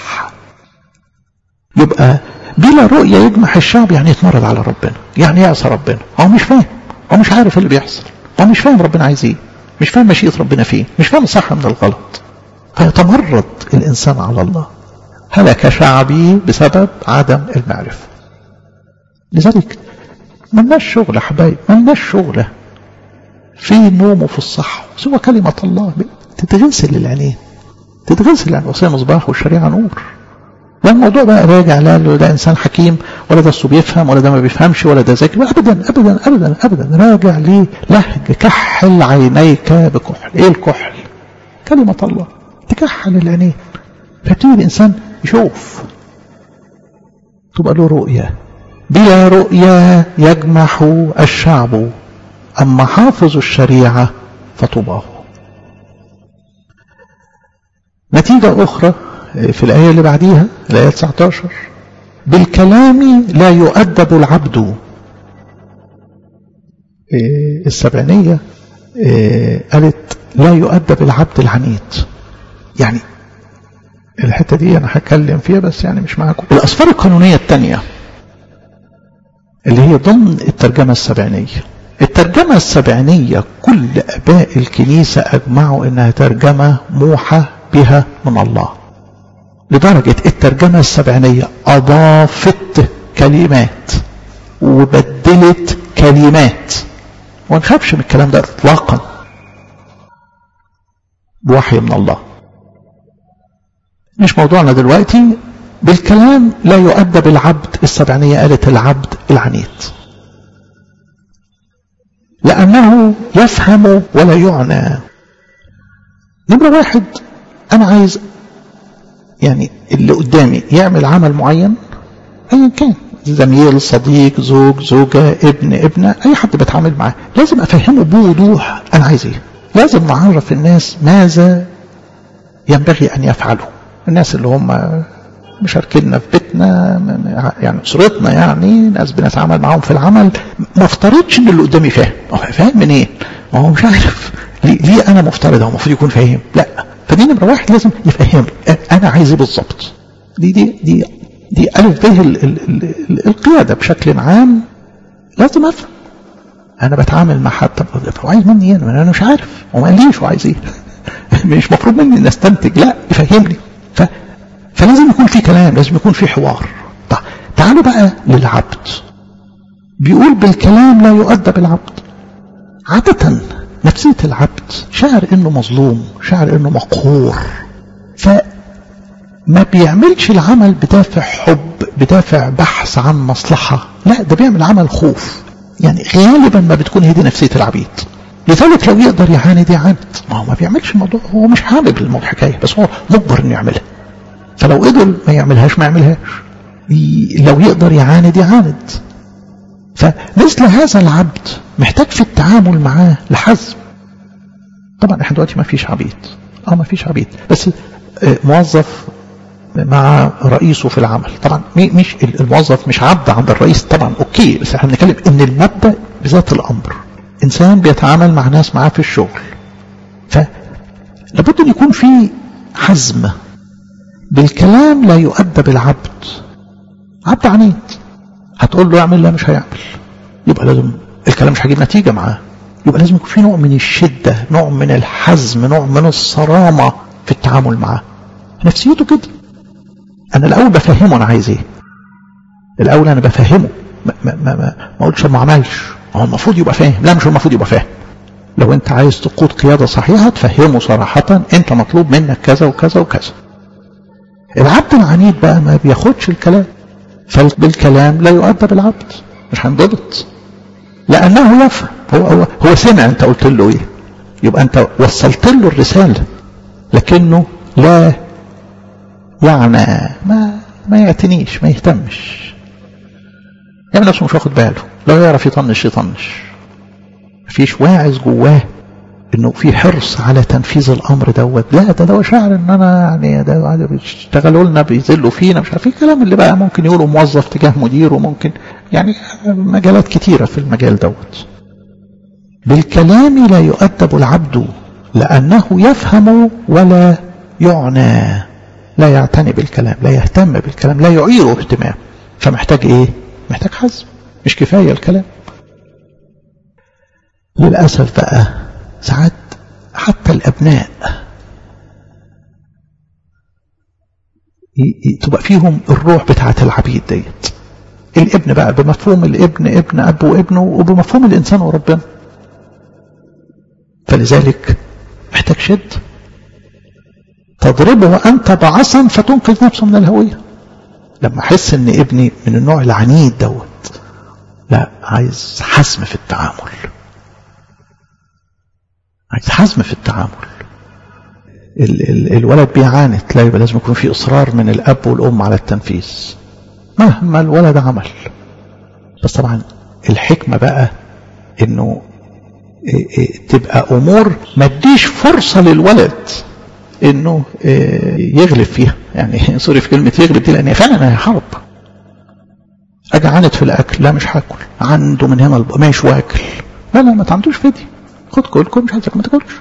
يبقى بلا رؤية يجمح الشعب يعني يتمرد على ربنا يعني يعصى ربنا هو مش فاهم هو مش عارف اللي بيحصل هو مش فاهم ربنا عايز ايه مش فاهم مشيئة ربنا فين مش فاهم الصح من الغلط فيتمرد الانسان على الله هلك شعبي بسبب عدم المعرفة لذلك ملناش شغل يا حبايب ملناش شغلة في النوم وفي الصحة سوى كلمة الله تتغسل للعينين تتغسل يعني وصية مصباح والشريعة نور لا الموضوع بقى راجع لا ده انسان حكيم ولا ده بيفهم ولا ده ما بيفهمش ولا ده ذكي ابدا ابدا ابدا ابدا راجع ليه لهج كحل عينيك بكحل ايه الكحل كلمة الله تكحل العينين فيبتدي الانسان يشوف تبقى له رؤية بلا رؤية يجمح الشعب أما حافظ الشريعة فطباه نتيجة أخرى في الآية اللي بعديها الآية 19 بالكلام لا يؤدب العبد السبعينية قالت لا يؤدب العبد العنيد يعني الحتة دي أنا هتكلم فيها بس يعني مش معاكم الأسفار القانونية الثانية اللي هي ضمن الترجمة السبعينية الترجمة السبعينية كل أباء الكنيسة أجمعوا إنها ترجمة موحى بها من الله لدرجة الترجمة السبعينية أضافت كلمات وبدلت كلمات وما نخافش من الكلام ده إطلاقا بوحي من الله مش موضوعنا دلوقتي بالكلام لا يؤدب العبد السبعينية قالت العبد العنيد لأنه يفهم ولا يعنى نمرة واحد أنا عايز يعني اللي قدامي يعمل عمل معين أيا كان زميل صديق زوج زوجة ابن ابنة أي حد بتعامل معاه لازم أفهمه بوضوح أنا عايز إيه لازم نعرف الناس ماذا ينبغي أن يفعلوا الناس اللي هم مشاركيننا في بيتنا يعني اسرتنا يعني ناس بنتعامل معاهم في العمل ما افترضش ان اللي قدامي فاهم هو فاهم منين؟ إيه؟ ما هو مش عارف ليه, ليه انا مفترض هو المفروض يكون فاهم لا فدي نمره واحد لازم يفهم انا عايز ايه بالظبط دي دي دي دي الف به ال ال ال القياده بشكل عام لازم افهم انا بتعامل مع حد طب هو عايز مني ايه انا مش عارف هو ما قاليش هو عايز ايه مش مفروض مني ان استنتج لا يفهمني ف فلازم يكون في كلام لازم يكون في حوار طيب تعالوا بقى للعبد بيقول بالكلام لا يؤدب العبد عادة نفسية العبد شعر انه مظلوم شعر انه مقهور فما بيعملش العمل بدافع حب بدافع بحث عن مصلحة لا ده بيعمل عمل خوف يعني غالبا ما بتكون هي دي نفسية العبيد لذلك لو يقدر يعاند يعاند ما هو ما بيعملش الموضوع هو مش حابب الحكاية بس هو مجبر انه يعملها فلو قدر ما يعملهاش ما يعملهاش لو يقدر يعاند يعاند فمثل هذا العبد محتاج في التعامل معاه لحزم طبعا احنا دلوقتي ما فيش عبيد اه ما فيش عبيد بس موظف مع رئيسه في العمل طبعا مش الموظف مش عبد عند الرئيس طبعا اوكي بس احنا بنتكلم ان المبدا بذات الامر انسان بيتعامل مع ناس معاه في الشغل فلابد ان يكون في حزم بالكلام لا يؤدب العبد عبد عنيد هتقول له اعمل لا مش هيعمل يبقى لازم الكلام مش هيجيب نتيجة معاه يبقى لازم يكون في نوع من الشدة نوع من الحزم نوع من الصرامة في التعامل معاه نفسيته كده انا الاول بفهمه انا عايز ايه الاول انا بفهمه ما ما ما ما, ما اقولش ما عملش هو المفروض يبقى فاهم لا مش المفروض يبقى فاهم لو انت عايز تقود قياده صحيحه تفهمه صراحه انت مطلوب منك كذا وكذا وكذا العبد العنيد بقى ما بياخدش الكلام فبالكلام لا يؤدب العبد مش هينضبط لانه يفهم هو هو هو سمع انت قلت له ايه يبقى انت وصلت له الرساله لكنه لا يعني ما ما يعتنيش ما يهتمش يعمل نفسه مش واخد باله لو يعرف يطنش يطنش مفيش واعظ جواه انه في حرص على تنفيذ الامر دوت لا ده ده شاعر ان انا يعني ده بيشتغلوا لنا بيذلوا فينا مش عارف ايه الكلام اللي بقى ممكن يقولوا موظف تجاه مدير وممكن يعني مجالات كتيره في المجال دوت بالكلام لا يؤدب العبد لانه يفهم ولا يعنى لا يعتني بالكلام لا يهتم بالكلام لا يعيره اهتمام فمحتاج ايه محتاج حزم مش كفايه الكلام للاسف بقى ساعات حتى الابناء تبقى فيهم الروح بتاعه العبيد ديت الابن بقى بمفهوم الابن ابن اب وابنه وبمفهوم الانسان وربنا فلذلك محتاج شد تضربه أنت بعصا فتنقذ نفسه من الهوية لما أحس إن ابني من النوع العنيد دوت لا عايز حزم في التعامل عايز حزم في التعامل ال ال الولد بيعاند لا يبقى لازم يكون في إصرار من الأب والأم على التنفيذ مهما الولد عمل بس طبعا الحكمة بقى إنه تبقى أمور ما تديش فرصة للولد انه يغلب فيها يعني سوري في كلمه يغلب دي لان فعلا هي حرب اجي عاند في الاكل لا مش هاكل عنده من هنا الب... مش واكل لا لا ما تعندوش فدي خد كلكم مش عايزك ما تاكلش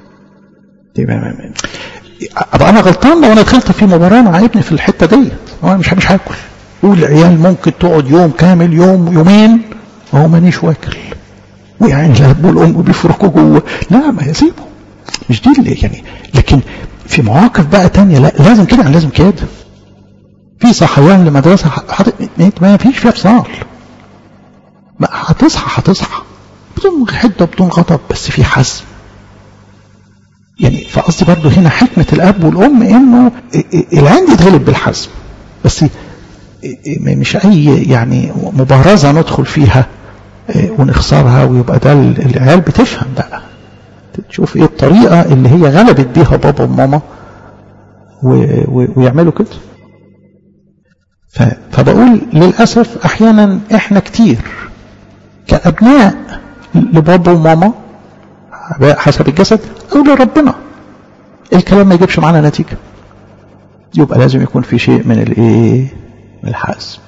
ابقى انا غلطان لو انا دخلت في مباراه مع ابني في الحته ديت انا مش مش هاكل والعيال ممكن تقعد يوم كامل يوم يومين وهو مانيش واكل ويعني الاب والام بيفركوا جوه لا ما يسيبه مش دي اللي يعني لكن في مواقف بقى تانية لا لازم كده يعني لازم كده في صحيان لمدرسة حاطط ما فيش فيها فصال ما هتصحى هتصحى بدون حدة بدون غضب بس في حزم يعني فقصدي برضه هنا حكمة الأب والأم إنه العين يتغلب بالحزم بس مش أي يعني مبارزة ندخل فيها ونخسرها ويبقى ده العيال بتفهم بقى تشوف ايه الطريقة اللي هي غلبت بيها بابا وماما و... و... ويعملوا كده ف... فبقول للأسف أحيانا إحنا كتير كأبناء لبابا وماما حسب الجسد أو لربنا الكلام ما يجيبش معانا نتيجة يبقى لازم يكون في شيء من الايه من الحزم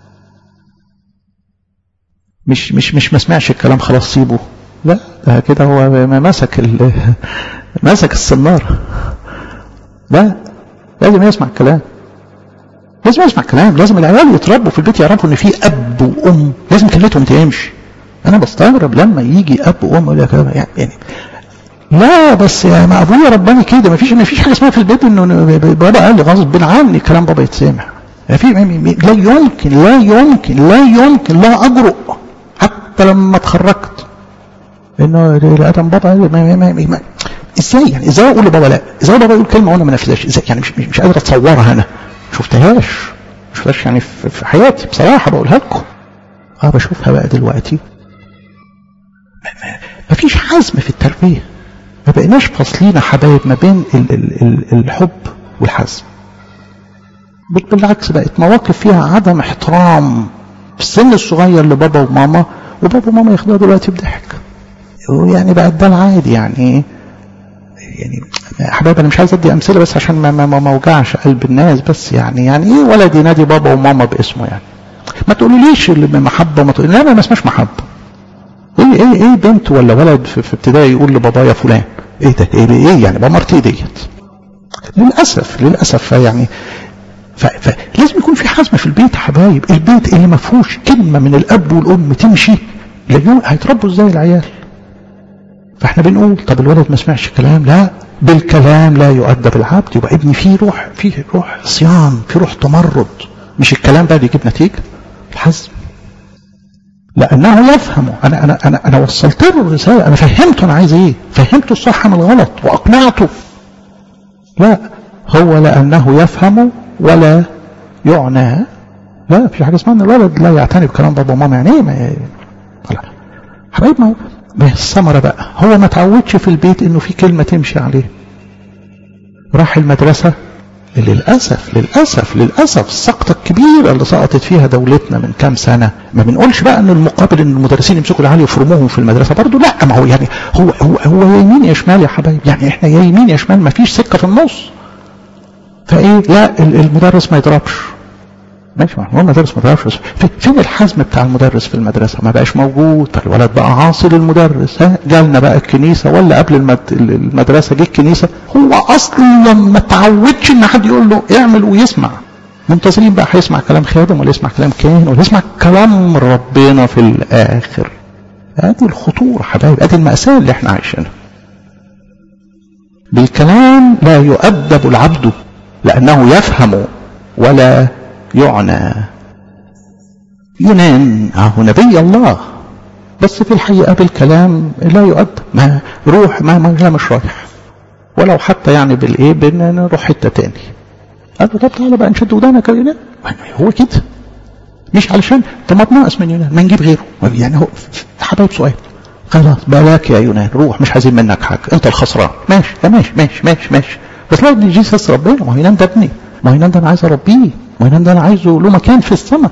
مش مش مش ما سمعش الكلام خلاص سيبه لا ده كده هو مسك ال... مسك الصنارة لا لازم يسمع الكلام لازم يسمع الكلام لازم العيال يتربوا في البيت يعرفوا ان في اب وام لازم كلمتهم تمشي انا بستغرب لما يجي اب وام يقول لك يعني لا بس يا ما ابويا رباني كده ما فيش ما فيش حاجه اسمها في البيت انه بابا قال لي غصب عني كلام بابا يتسمع في لا يمكن لا يمكن لا يمكن لا اجرؤ حتى لما اتخرجت انه لادم بابا ما ما ما ازاي يعني ازاي اقول لبابا لا ازاي بابا يقول كلمه وانا ما نفذهاش ازاي يعني مش مش قادر اتصورها انا ما شفتهاش ما شفتهاش يعني في حياتي بصراحه بقولها لكم اه بشوفها بقى دلوقتي ما فيش حزم في التربيه ما بقيناش فاصلين حبايب ما بين ال ال ال الحب والحزم بالعكس بقت مواقف فيها عدم احترام في السن الصغير لبابا وماما وبابا وماما ياخدوها دلوقتي بضحك يعني بقت ده العادي يعني يعني حبايبي انا مش عايز ادي امثله بس عشان ما ما ما اوجعش قلب الناس بس يعني يعني ايه ولد ينادي بابا وماما باسمه يعني ما تقوليليش محبه ما تقولي لا ما اسمهاش محبه ايه ايه ايه بنت ولا ولد في, في ابتدائي يقول لبابايا فلان ايه ده ايه, إيه يعني بمرتي ديت للاسف للاسف يعني فلازم يكون في حزم في البيت يا حبايب البيت اللي ما فيهوش كلمه من الاب والام تمشي لا هيتربوا ازاي العيال فاحنا بنقول طب الولد ما سمعش كلام لا بالكلام لا يؤدب العبد يبقى ابني فيه روح فيه روح صيام فيه روح تمرد مش الكلام ده بيجيب نتيجه الحزم لانه يفهم انا انا انا انا وصلت له الرساله انا فهمته انا عايز ايه فهمته الصح من الغلط واقنعته لا هو لانه يفهم ولا يعنى لا في حاجه اسمها ان الولد لا يعتني بكلام بابا وماما يعني ايه ما حبايب ما هي الثمره بقى هو ما تعودش في البيت انه في كلمه تمشي عليه راح المدرسه للأسف للأسف للأسف السقطة الكبيرة اللي سقطت فيها دولتنا من كام سنة ما بنقولش بقى ان المقابل ان المدرسين يمسكوا العيال يفرموهم في المدرسة برضه لا ما هو يعني هو هو هو يا يمين يا شمال يا حبايب يعني احنا يا يمين يا شمال ما فيش سكة في النص فايه لا المدرس ما يضربش ماشي هو المدرس ما يضربش فين الحزم بتاع المدرس في المدرسة ما بقاش موجود فالولد بقى عاصي للمدرس ها جالنا بقى الكنيسة ولا قبل المد... المدرسة جه الكنيسة هو اصلا ما تعودش ان حد يقول له اعمل ويسمع منتظرين بقى هيسمع كلام خادم ولا يسمع كلام كاهن ولا يسمع كلام ربنا في الاخر ادي الخطورة حبايب ادي المأساة اللي احنا عايشينها بالكلام لا يؤدب العبد لأنه يفهم ولا يعنى يونان اهو نبي الله بس في الحقيقة بالكلام لا يؤدب ما روح ما ما لا مش رايح ولو حتى يعني بالايه بنروح حتة تاني قال له طب تعالى بقى نشد ودانك يا يونان هو كده مش علشان طب ما بناقص من يونان ما نجيب غيره يعني هو حبايب سؤال خلاص بلاك يا يونان روح مش عايزين منك حاجة انت الخسران ماشي ماشي ماشي ماشي ماشي بس لو دي جيسس ربنا ما هو يونان ده ابني ما هو يونان ده انا عايز اربيه ما يونان ده انا عايزه له مكان في السماء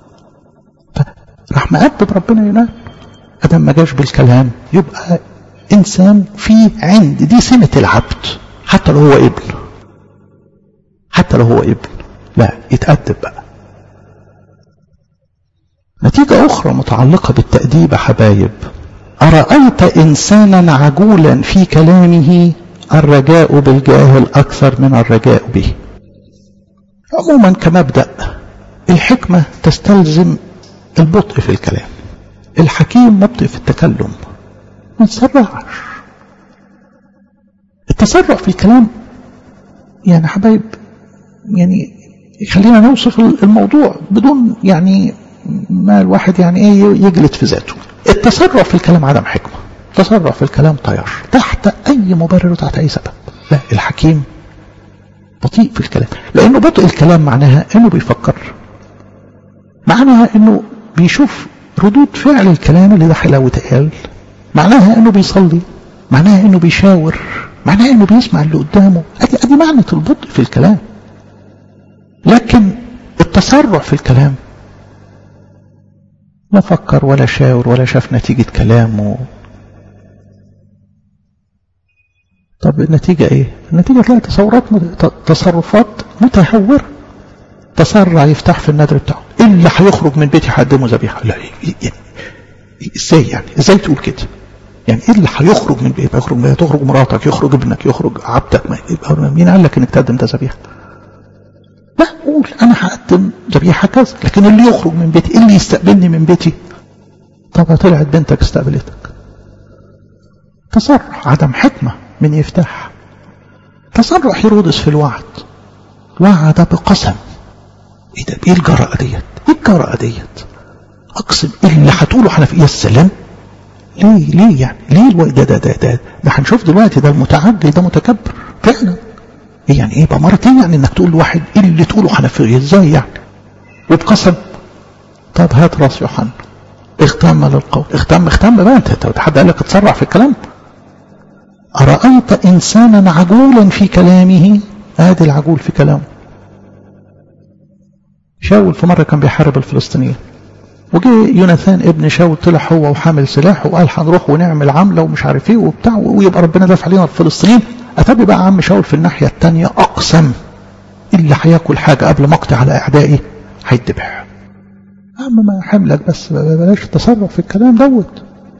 راح مأدب ربنا يونان ادم ما جاش بالكلام يبقى انسان في عند دي سمة العبد حتى لو هو ابن حتى لو هو ابن لا يتأدب بقى نتيجة أخرى متعلقة بالتأديب يا حبايب أرأيت إنسانا عجولا في كلامه الرجاء بالجاهل أكثر من الرجاء به عموما كمبدأ الحكمة تستلزم البطء في الكلام الحكيم مبطئ في التكلم ما تسرعش التسرع في الكلام يعني حبايب يعني خلينا نوصف الموضوع بدون يعني ما الواحد يعني ايه يجلد في ذاته التسرع في الكلام عدم حكمة التسرع في الكلام طيار تحت اي مبرر وتحت اي سبب لا الحكيم بطيء في الكلام لانه بطء الكلام معناها انه بيفكر معناها انه بيشوف ردود فعل الكلام اللي ده حلاوة قال معناها انه بيصلي معناها انه بيشاور معناها انه بيسمع اللي قدامه ادي ادي معنى البطء في الكلام لكن التسرع في الكلام لا فكر ولا شاور ولا شاف نتيجة كلامه طب النتيجة ايه النتيجة تلاقي تصورات تصرفات متهورة تسرع يفتح في النذر بتاعه ايه اللي هيخرج من بيتي هقدمه ذبيحة لا ازاي يعني ازاي تقول كده يعني ايه اللي هيخرج من بيتك يخرج من تخرج مراتك يخرج ابنك يخرج عبدك ما يبقى مين قال لك انك تقدم ده ذبيحه لا قول انا هقدم ذبيحه كذا لكن اللي يخرج من بيتي ايه اللي يستقبلني من بيتي طب طلعت بنتك استقبلتك تسرع عدم حكمه من يفتح تسرع هيرودس في الوعد وعد بقسم ايه ده ايه الجرأة ديت ايه الجرأة ديت اقسم اللي هتقوله حنفي يا السلام ليه ليه يعني ليه الو... ده ده ده ده ده هنشوف دلوقتي ده المتعدي ده متكبر فعلا إيه يعني ايه بمرتين يعني انك تقول لواحد ايه اللي تقوله حنفي ازاي يعني وبقسم طب هات راس يوحنا اختم للقول اختم اختم بقى انت حد قال لك اتسرع في الكلام أرأيت إنسانا عجولا في كلامه ادي العجول في كلامه شاول في مرة كان بيحارب الفلسطينيين وجه يوناثان ابن شاول طلع هو وحامل سلاح وقال هنروح ونعمل عملة ومش عارف ايه وبتاع ويبقى ربنا دافع علينا الفلسطينيين أتابع بقى عم شاول في الناحية التانية أقسم اللي هياكل حاجة قبل ما أقضي على أعدائي هيتذبح عم ما حملك بس بلاش تسرع في الكلام دوت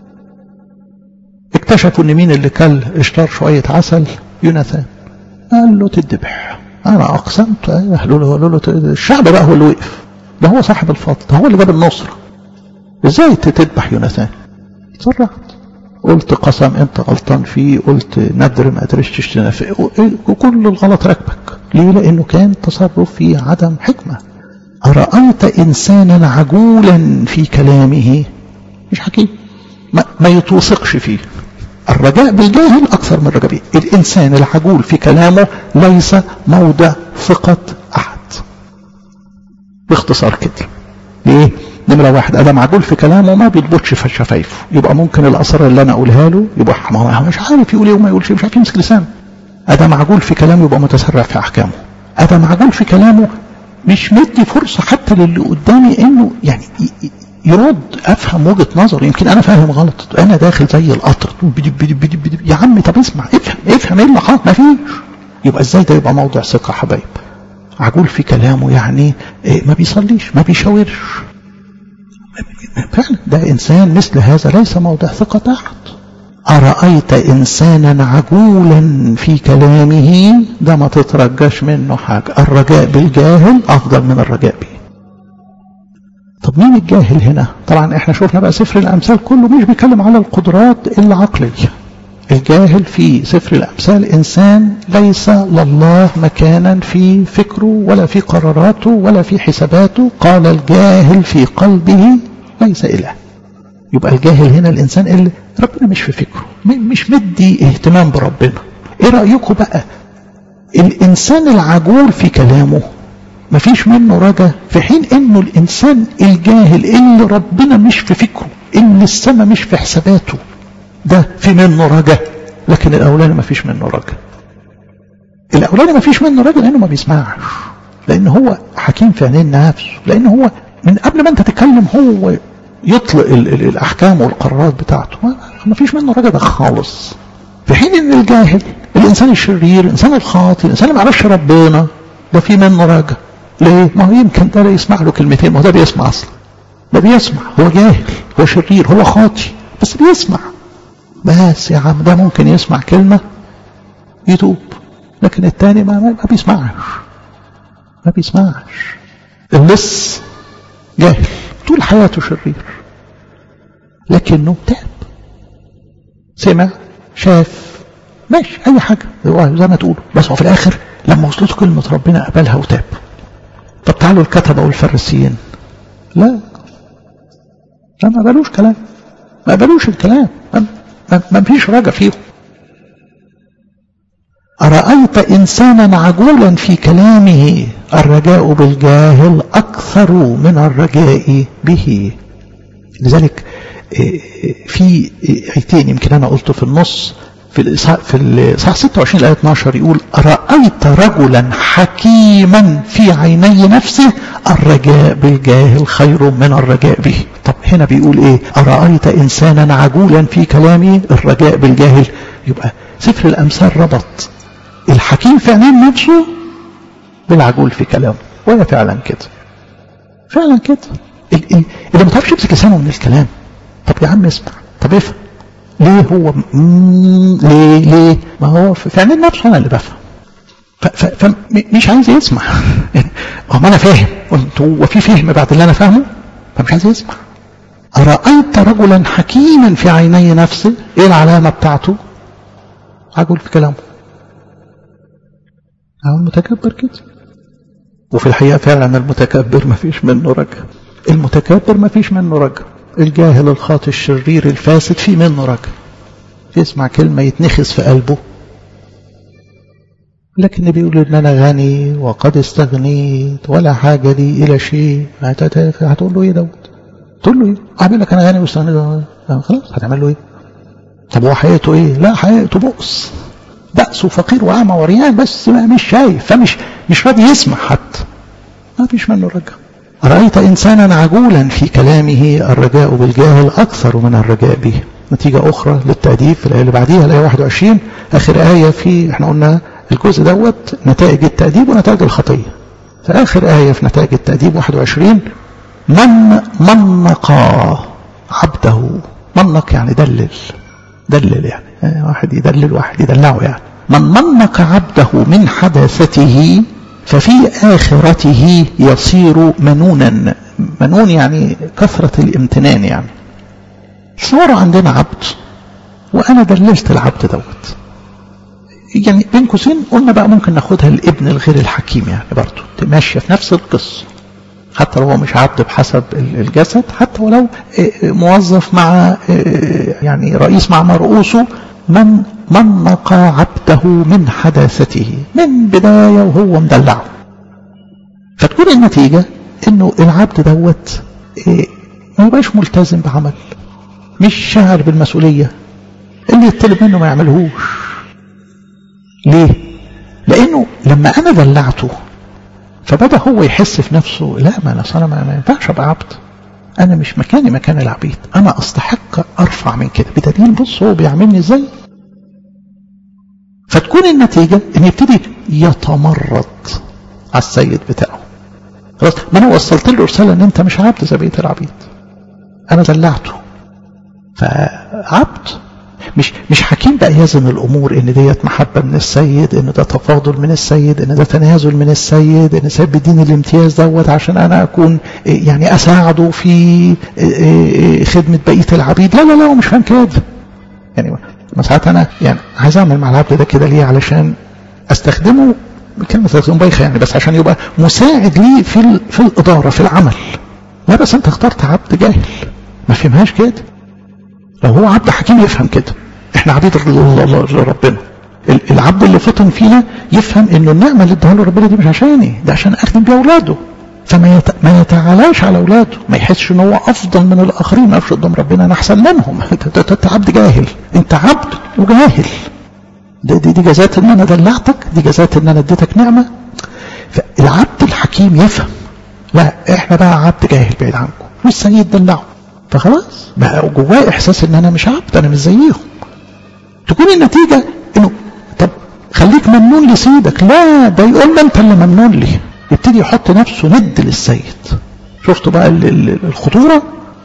اكتشفوا ان مين اللي كل اشتر شوية عسل يوناثان قال له تذبح انا اقسمت قالوا له قالوا له الشعب بقى هو اللي وقف ده هو صاحب الفضل ده هو اللي جاب النصرة ازاي تذبح يوناثان تسرعت قلت قسم انت غلطان فيه قلت ندر ما قدرتش تنافق وكل الغلط راكبك ليه لانه كان تصرف فيه عدم حكمة أرأيت إنسانا عجولا في كلامه مش حكيم ما, ما يتوثقش فيه الرجاء بالجاهل أكثر من الرجاء به الإنسان العجول في كلامه ليس موضع ثقة أحد باختصار كده ليه؟ نمرة واحد أدم عجول في كلامه ما بيضبطش في شفايفه يبقى ممكن الأسرار اللي أنا أقولها له يبقى مش عارف يقول إيه وما يقولش مش عارف يمسك لسانه أدم عجول في كلامه يبقى متسرع في أحكامه أدم عجول في كلامه مش مدي فرصة حتى للي قدامي إنه يعني يرد أفهم وجهة نظر يمكن أنا فاهم غلط أنا داخل زي القطر بدب بدب بدب بدب يا عم طب اسمع افهم افهم إيه اللي حاط ما فيش يبقى إزاي ده يبقى موضع ثقة حبايب عجول في كلامه يعني إيه ما بيصليش ما بيشاورش فعلا ده إنسان مثل هذا ليس موضع ثقة أحد أرأيت إنسانا عجولا في كلامه ده ما تترجاش منه حاجة الرجاء بالجاهل أفضل من الرجاء به طب مين الجاهل هنا طبعا احنا شفنا بقى سفر الأمثال كله مش بيتكلم على القدرات العقلية الجاهل في سفر الأمثال إنسان ليس لله مكانا في فكره ولا في قراراته ولا في حساباته قال الجاهل في قلبه ليس إله يبقى الجاهل هنا الإنسان اللي ربنا مش في فكره مش مدي اهتمام بربنا ايه رأيكم بقى الإنسان العجول في كلامه مفيش منه رجا في حين انه الإنسان الجاهل اللي ربنا مش في فكره اللي السماء مش في حساباته ده في منه رجا لكن الأولاني مفيش منه رجا الأولاني مفيش منه رجا لأنه ما بيسمعش لأن هو حكيم في عينين نفسه لأن هو من قبل ما أنت تتكلم هو يطلق ال ال الأحكام والقرارات بتاعته ما فيش منه رجا ده خالص في حين ان الجاهل الإنسان الشرير الإنسان الخاطئ الإنسان اللي ما يعرفش ربنا ده في منه رجا ليه؟ ما هو يمكن ده يسمع له كلمتين ما هو ده بيسمع أصلا ده بيسمع هو جاهل هو شرير هو خاطئ بس بيسمع بس يا عم ده ممكن يسمع كلمة يتوب لكن التاني ما, ما بيسمعش ما بيسمعش اللص جاهل طول حياته شرير لكنه تاب سمع شاف ماشي اي حاجة زي ما تقولوا بس هو في الاخر لما وصلته كلمة ربنا قبلها وتاب طب تعالوا الكتبة والفريسيين لا لا ما قبلوش كلام ما قبلوش الكلام ما, ما, ما فيش رجع فيهم أرأيت إنسانا عجولا في كلامه الرجاء بالجاهل أكثر من الرجاء به لذلك في آيتين يمكن أنا قلته في النص في الإصحاح في الإصحاح 26 الآية 12 يقول أرأيت رجلا حكيما في عيني نفسه الرجاء بالجاهل خير من الرجاء به طب هنا بيقول إيه أرأيت إنسانا عجولا في كلامه الرجاء بالجاهل يبقى سفر الأمثال ربط الحكيم في عينين نفسه بالعجول في كلامه وهي فعلا كده فعلا كده اللي ما تعرفش يمسك لسانه من الكلام طب يا عم اسمع طب افهم ليه هو ليه ليه ما هو في عينين نفسه انا اللي بفهم فمش عايز يسمع هو ما انا فاهم قلت هو في فهم بعد اللي انا فاهمه فمش عايز يسمع أرأيت رجلا حكيما في عيني نفسه ايه العلامة بتاعته عجل في كلامه هو المتكبر كده وفي الحقيقة فعلا المتكبر ما فيش منه رجع المتكبر ما فيش منه رجع الجاهل الخاطئ الشرير الفاسد في منه رجع يسمع كلمة يتنخس في قلبه لكن بيقول ان انا غني وقد استغنيت ولا حاجة لي الى شيء هتقول له ايه دوت تقول له ايه اعمل لك انا غني واستغنيت خلاص هتعمل له ايه طب هو حياته ايه لا حياته بؤس بأس وفقير وأعمى وريان بس ما مش شايف فمش مش راضي يسمع حتى ما فيش منه رجاء رأيت إنسانا عجولا في كلامه الرجاء بالجاهل أكثر من الرجاء به نتيجة أخرى للتأديب في الآية اللي بعديها الآية 21 آخر آية في احنا قلنا الجزء دوت نتائج التأديب ونتائج الخطية فآخر آية في نتائج التأديب 21 من منق عبده منق يعني دلل دلل يعني واحد يدلل واحد يدلعه يعني من منق عبده من حداثته ففي آخرته يصير منونا منون يعني كثرة الامتنان يعني صار عندنا عبد وانا دللت العبد دوت يعني بين قوسين قلنا بقى ممكن ناخدها الابن الغير الحكيم يعني برضه ماشيه في نفس القصه حتى لو هو مش عبد بحسب الجسد حتى ولو موظف مع يعني رئيس مع مرؤوسه من منق عبده من حداثته من بداية وهو مدلعه فتكون النتيجة انه العبد دوت ما يبقاش ملتزم بعمل مش شاعر بالمسؤولية اللي يطلب منه ما يعملهوش ليه لانه لما انا دلعته فبدا هو يحس في نفسه لا ما انا انا ما ينفعش ابقى عبد انا مش مكاني مكان العبيد انا استحق ارفع من كده بدليل بص هو بيعملني ازاي فتكون النتيجة ان يبتدي يتمرد على السيد بتاعه خلاص ما انا وصلت له رسالة ان انت مش عبد زي بقية العبيد انا دلعته فعبد مش مش حكيم بقى يزن الامور ان ديت محبه من السيد ان ده تفاضل من السيد ان ده تنازل من السيد ان السيد بيديني الامتياز دوت عشان انا اكون يعني اساعده في خدمه بقيه العبيد لا لا لا هو مش فاهم كده يعني ما ساعات انا يعني عايز اعمل مع العبد ده كده ليه علشان استخدمه كلمه استخدمه بايخه يعني بس عشان يبقى مساعد لي في في الاداره في العمل لا بس انت اخترت عبد جاهل ما فهمهاش كده لو هو عبد حكيم يفهم كده احنا عبيد ربنا العبد اللي فطن فينا يفهم انه النعمه اللي اداها له ربنا دي مش عشاني ده عشان اخدم بيها اولاده فما يت... ما يتعالاش على اولاده ما يحسش ان هو افضل من الاخرين ما قدام ربنا انا احسن منهم انت, انت عبد جاهل انت عبد وجاهل دي, دي, دي جزات ان انا دلعتك دي جزات ان انا اديتك نعمه فالعبد الحكيم يفهم لا احنا بقى عبد جاهل بعيد عنكم والسيد دلعه فخلاص بقى جواه احساس ان انا مش عبد انا مش زيهم تكون النتيجه انه طب خليك ممنون لسيدك لا ده يقول له انت اللي ممنون لي يبتدي يحط نفسه ند للسيد شفتوا بقى الخطوره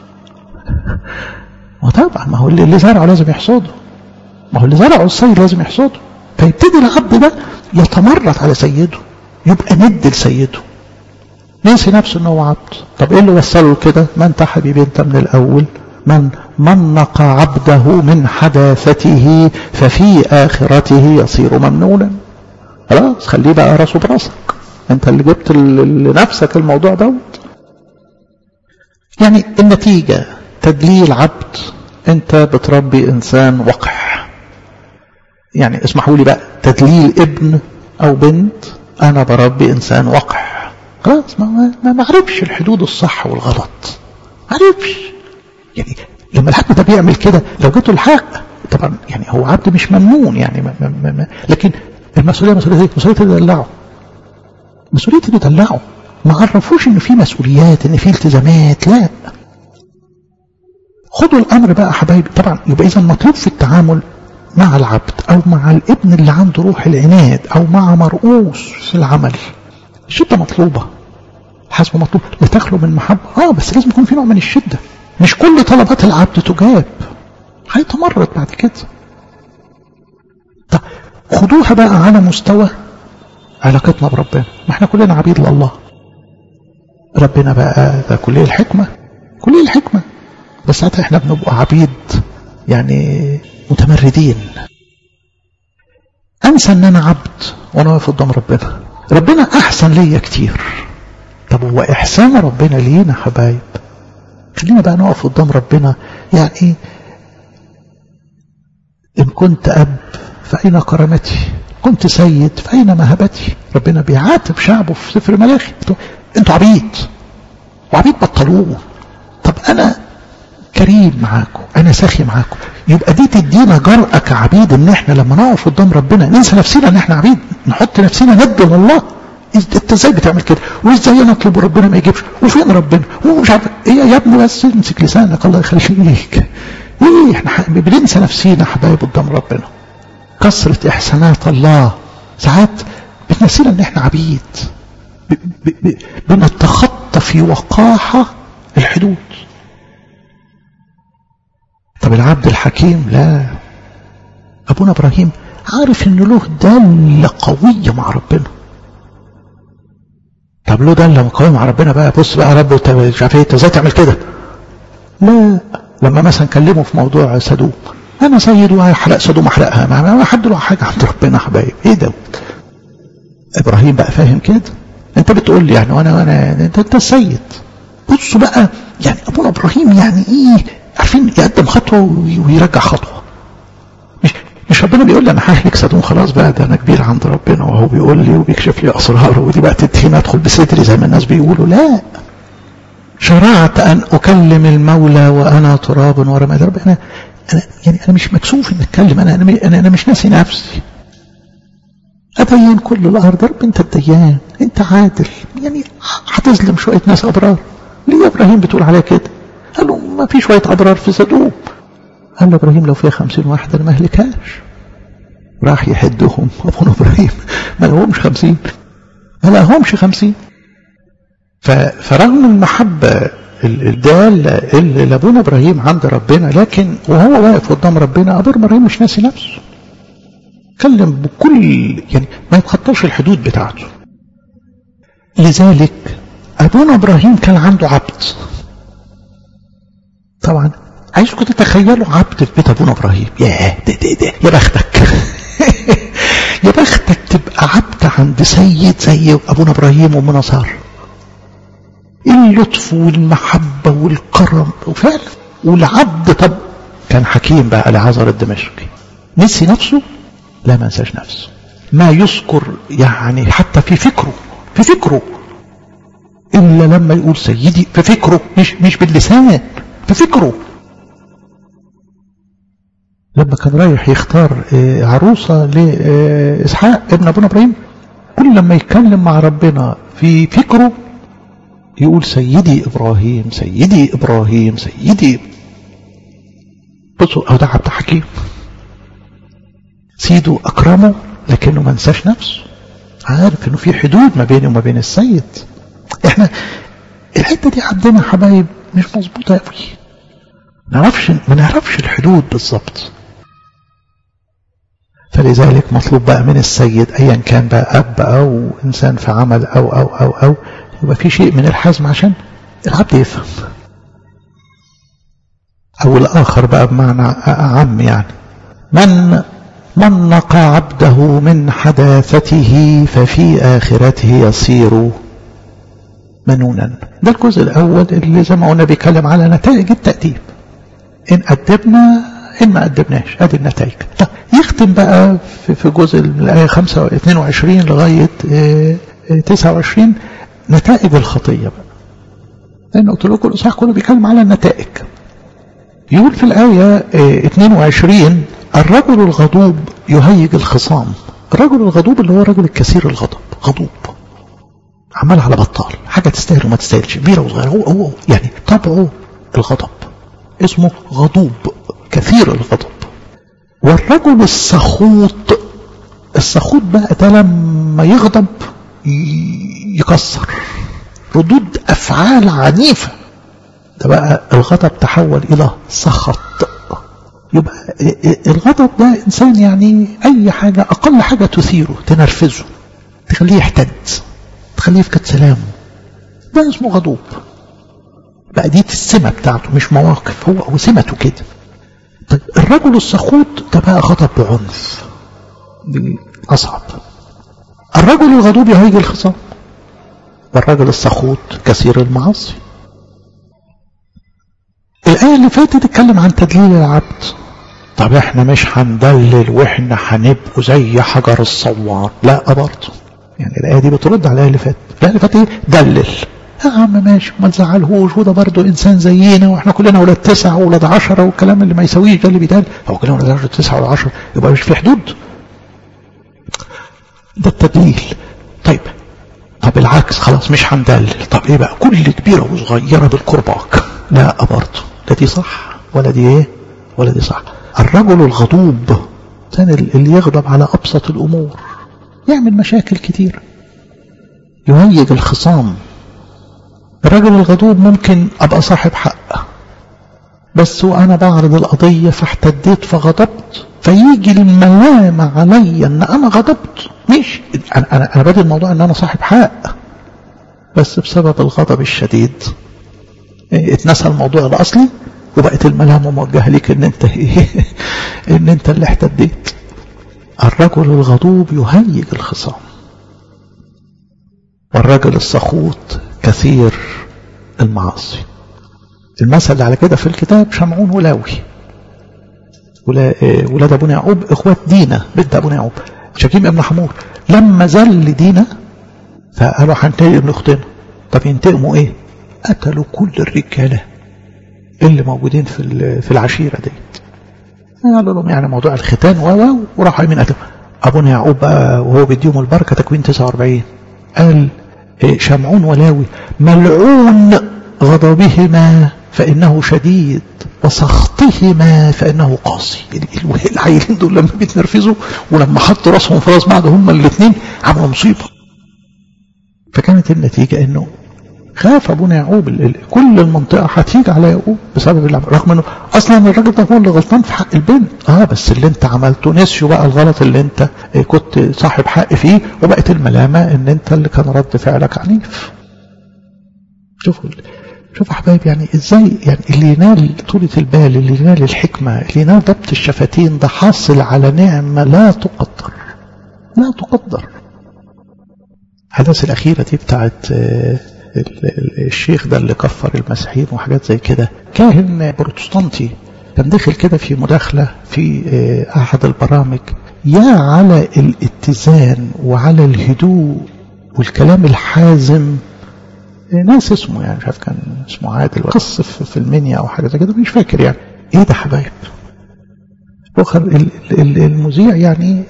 وطبعا ما هو اللي زرعه لازم يحصده ما هو اللي زرعه السيد لازم يحصده فيبتدي العبد ده يتمرد على سيده يبقى ند لسيده نسي نفسه ان هو عبد طب ايه اللي وصله كده ما انت حبيبي انت من الاول من منق عبده من حداثته ففي اخرته يصير ممنونا خلاص خليه بقى راسه براسك انت اللي جبت لنفسك الموضوع دوت يعني النتيجة تدليل عبد انت بتربي انسان وقح يعني اسمحوا لي بقى تدليل ابن او بنت انا بربي انسان وقح خلاص ما ما ما عرفش الحدود الصح والغلط ما عرفش يعني لما العبد ده بيعمل كده لو جيته الحق طبعا يعني هو عبد مش ممنون يعني ما ما ما لكن المسؤوليه مسؤوليه مسؤوليه تدلعه مسؤوليه تدلعه ما عرفوش ان في مسؤوليات ان في التزامات لا خدوا الامر بقى حبايبي طبعا يبقى اذا مطلوب في التعامل مع العبد او مع الابن اللي عنده روح العناد او مع مرؤوس في العمل الشده مطلوبه حسب مطلوب لتخلو من محبه اه بس لازم يكون في نوع من الشده مش كل طلبات العبد تجاب هيتمرد بعد كده طب خدوها بقى على مستوى علاقتنا بربنا ما احنا كلنا عبيد لله ربنا بقى ده كلية الحكمة كلية الحكمة بس ساعتها احنا بنبقى عبيد يعني متمردين انسى ان انا عبد وانا واقف قدام ربنا ربنا احسن ليا كتير طب هو احسان ربنا لينا حبايب خلينا بقى نقف قدام ربنا يعني ان كنت اب فاين كرامتي كنت سيد فاين مهبتي ربنا بيعاتب شعبه في سفر ملاخي انتوا عبيد وعبيد بطلوه طب انا كريم معاكم انا ساخي معاكم يبقى دي تدينا جرأة كعبيد ان احنا لما نقف قدام ربنا ننسى نفسنا ان احنا عبيد نحط نفسنا ند لله انت ازاي بتعمل كده وازاي انا اطلب ربنا ما يجيبش وفين ربنا ومش عارف ايه يا ابني بس امسك لسانك الله يخليك ايه احنا بننسى نفسينا حبايب قدام ربنا كثرة احسانات الله ساعات بتنسينا ان احنا عبيد ب ب ب بنتخطى في وقاحة الحدود طب العبد الحكيم لا ابونا ابراهيم عارف ان له دالة قوية مع ربنا طب له دالة قوية مع ربنا بقى بص بقى يا رب انت مش عارف ايه ازاي تعمل كده لا لما مثلا كلمه في موضوع سدوم انا سيد وهحرق سدوم احرقها ما ما حد له حاجه عند ربنا يا حبايب ايه ده ابراهيم بقى فاهم كده انت بتقول لي يعني وانا وانا انت انت السيد بصوا بقى يعني ابونا ابراهيم يعني ايه عارفين يقدم خطوه ويرجع خطوه مش مش ربنا بيقول لي انا ههلك سدوم خلاص بقى ده انا كبير عند ربنا وهو بيقول لي وبيكشف لي اسراره ودي بقى تدخين ادخل بصدري زي ما الناس بيقولوا لا شرعت ان اكلم المولى وانا تراب ورماد رب انا انا يعني انا مش مكسوف ان اتكلم انا انا انا, أنا مش ناسي نفسي أدين كل الأرض رب أنت الديان أنت عادل يعني هتظلم شوية ناس أبرار ليه إبراهيم بتقول عليها كده قال له ما في شوية أبرار في سدوم قال له إبراهيم لو فيها خمسين واحد أنا ما أهلكهاش راح يحدهم أبونا إبراهيم ما لهمش خمسين ما لهمش خمسين فرغم المحبة الدالة اللي لابونا إبراهيم عند ربنا لكن وهو واقف قدام ربنا أبو إبراهيم مش ناسي نفسه اتكلم بكل يعني ما يتخطاش الحدود بتاعته لذلك ابونا ابراهيم كان عنده عبد طبعا عايزكم تتخيلوا عبد في بيت ابونا ابراهيم يا ده ده ده يا بختك يا بختك تبقى عبد عند سيد زي ابونا ابراهيم وامنا ساره اللطف والمحبه والكرم وفعلا والعبد طب كان حكيم بقى لعذر الدمشقي نسي نفسه لا ما انساش نفسه ما يذكر يعني حتى في فكره في فكره إلا لما يقول سيدي في فكره مش مش باللسان في فكره لما كان رايح يختار عروسة لإسحاق ابن أبونا إبراهيم كل لما يتكلم مع ربنا في فكره يقول سيدي إبراهيم سيدي إبراهيم سيدي بصوا أو ده عبد حكيم سيده أكرمه لكنه ما نساش نفسه عارف انه في حدود ما بيني وما بين السيد احنا الحته دي عندنا حبايب مش مظبوطه قوي ما نعرفش ما نعرفش الحدود بالظبط فلذلك مطلوب بقى من السيد ايا كان بقى اب او انسان في عمل او او او او يبقى في شيء من الحزم عشان العبد يفهم او الاخر بقى بمعنى اعم يعني من منق عبده من حداثته ففي آخرته يصير منونا ده الجزء الأول اللي زي ما قلنا بيتكلم على نتائج التأديب إن أدبنا إن ما أدبناش هذه النتائج طب يختم بقى في جزء الآية 22 لغاية 29 نتائج الخطية بقى لأن قلت لكم الإصحاح كله بيتكلم على النتائج يقول في الآية 22 الرجل الغضوب يهيج الخصام الرجل الغضوب اللي هو الرجل الكثير الغضب غضوب عمال على بطال حاجة تستاهل وما تستاهلش كبيرة وصغيرة هو, هو يعني طبعه الغضب اسمه غضوب كثير الغضب والرجل السخوط السخوط بقى ده لما يغضب يكسر ردود أفعال عنيفة ده بقى الغضب تحول إلى سخط يبقى الغضب ده إنسان يعني أي حاجة أقل حاجة تثيره تنرفزه تخليه يحتد تخليه يفقد سلامه ده اسمه غضوب بقى دي السمة بتاعته مش مواقف هو هو سمته كده طيب الرجل السخوط ده بقى غضب بعنف دي أصعب الرجل الغضوب يهيج الخصام والرجل السخوط كثير المعاصي الآية اللي فاتت تتكلم عن تدليل العبد طب احنا مش هندلل واحنا هنبقوا زي حجر الصوان لا برضه يعني الآية دي بترد على الآية اللي فاتت الآية اللي فاتت ايه دلل يا عم ماشي ما تزعلهوش وده برضه انسان زينا واحنا كلنا ولاد تسعة وولاد عشرة والكلام اللي ما يسويش ده اللي بيتقال هو كلنا ولاد عشرة تسعة ولا عشرة يبقى مش في حدود ده التدليل طيب طب العكس خلاص مش هندلل طب ايه بقى كل كبيرة وصغيرة بالكرباك لا برضه لا دي صح ولا دي ايه ولا دي صح الرجل الغضوب كان اللي يغضب على ابسط الامور يعمل مشاكل كتير يهيج الخصام الرجل الغضوب ممكن ابقى صاحب حق بس وانا بعرض القضية فاحتديت فغضبت فيجي الملام علي ان انا غضبت مش انا انا, أنا بدي الموضوع ان انا صاحب حق بس بسبب الغضب الشديد اتنسى الموضوع الاصلي وبقت الملامة موجهة ليك ان انت ايه ان انت اللي احتديت الرجل الغضوب يهيج الخصام والرجل السخوط كثير المعاصي المثل اللي على كده في الكتاب شمعون ولاوي ولاد ابونا يعقوب اخوات دينا بنت ابونا يعقوب شكيم ابن حمور لما زل دينا فقالوا هنتقم لاختنا طب ينتقموا ايه قتلوا كل الرجاله اللي موجودين في في العشيره دي قالوا لهم يعني موضوع الختان و وراحوا يمين قتلوا ابونا يعقوب بقى وهو بيديهم البركه تكوين 49 قال شمعون ولاوي ملعون غضبهما فإنه شديد وسخطهما فإنه قاسي العيلين دول لما بيتنرفزوا ولما حطوا راسهم في راس بعض هما الاثنين عملوا مصيبة فكانت النتيجة انه خاف ابونا يعقوب كل المنطقة هتيجي على يعقوب بسبب اللي رغم انه اصلا الراجل ده هو اللي غلطان في حق البنت اه بس اللي انت عملته نسيوا بقى الغلط اللي انت كنت صاحب حق فيه وبقت الملامة ان انت اللي كان رد فعلك عنيف شوفوا شوف يا حبايب يعني ازاي يعني اللي ينال طولة البال اللي ينال الحكمة اللي ينال ضبط الشفتين ده حاصل على نعمة لا تقدر لا تقدر الحدث الأخيرة دي بتاعت الشيخ ده اللي كفر المسيحيين وحاجات زي كده كاهن بروتستانتي كان دخل كده في مداخلة في أحد البرامج يا على الاتزان وعلى الهدوء والكلام الحازم ناس اسمه يعني مش عارف كان اسمه عادل قص في المنيا او حاجه زي كده مش فاكر يعني ايه ده حبايب اخر المذيع يعني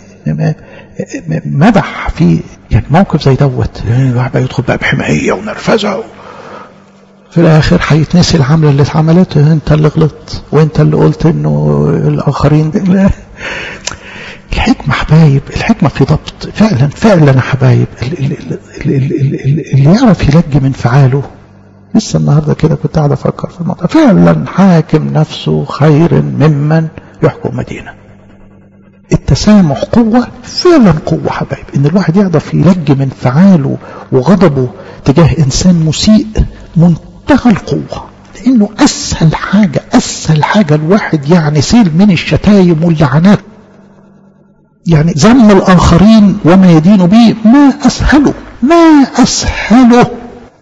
مدح في يعني موقف زي دوت الواحد بقى يدخل بقى بحمايه ونرفزه في الاخر هيتنسي العمله اللي اتعملت انت اللي غلطت وانت اللي قلت انه الاخرين لا الحكمة حبايب الحكمة في ضبط فعلا فعلا يا حبايب اللي يعرف يلجي من فعاله لسه النهاردة كده كنت قاعد أفكر في الموضوع فعلا حاكم نفسه خير ممن يحكم مدينة التسامح قوة فعلا قوة حبايب ان الواحد يعرف يلجي من فعاله وغضبه تجاه انسان مسيء منتهى القوة لانه اسهل حاجة اسهل حاجة الواحد يعني سيل من الشتايم واللعنات يعني ذم الآخرين وما يدين به ما أسهله ما أسهله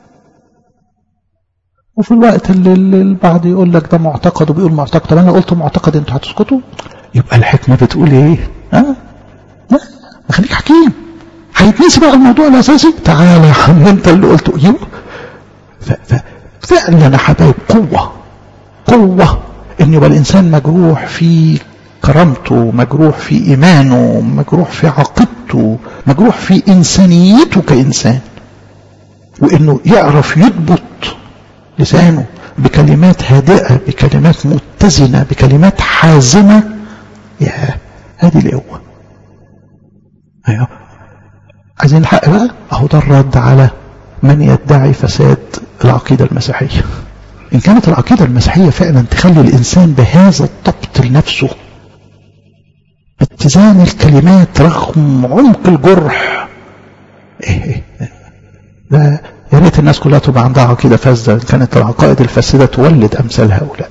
وفي الوقت اللي البعض يقول لك ده معتقد وبيقول معتقد طب أنا قلت معتقد أنتوا هتسكتوا يبقى الحكمة بتقول إيه ها لا خليك حكيم هيتنسي بقى الموضوع الأساسي تعالى يا عم أنت اللي قلته يبقى ففعلا يا حبايب قوة قوة إن يبقى الإنسان مجروح في كرامته مجروح في إيمانه مجروح في عقيدته مجروح في إنسانيته كإنسان وإنه يعرف يضبط لسانه بكلمات هادئة بكلمات متزنة بكلمات حازمة يا هذه القوة أيوه عايزين الحق بقى أهو ده الرد على من يدعي فساد العقيدة المسيحية إن كانت العقيدة المسيحية فعلا تخلي الإنسان بهذا الضبط لنفسه اتزان الكلمات رغم عمق الجرح إيه ده يا ريت الناس كلها تبقى عندها عقيدة فاسدة كانت العقائد الفاسدة تولد أمثال هؤلاء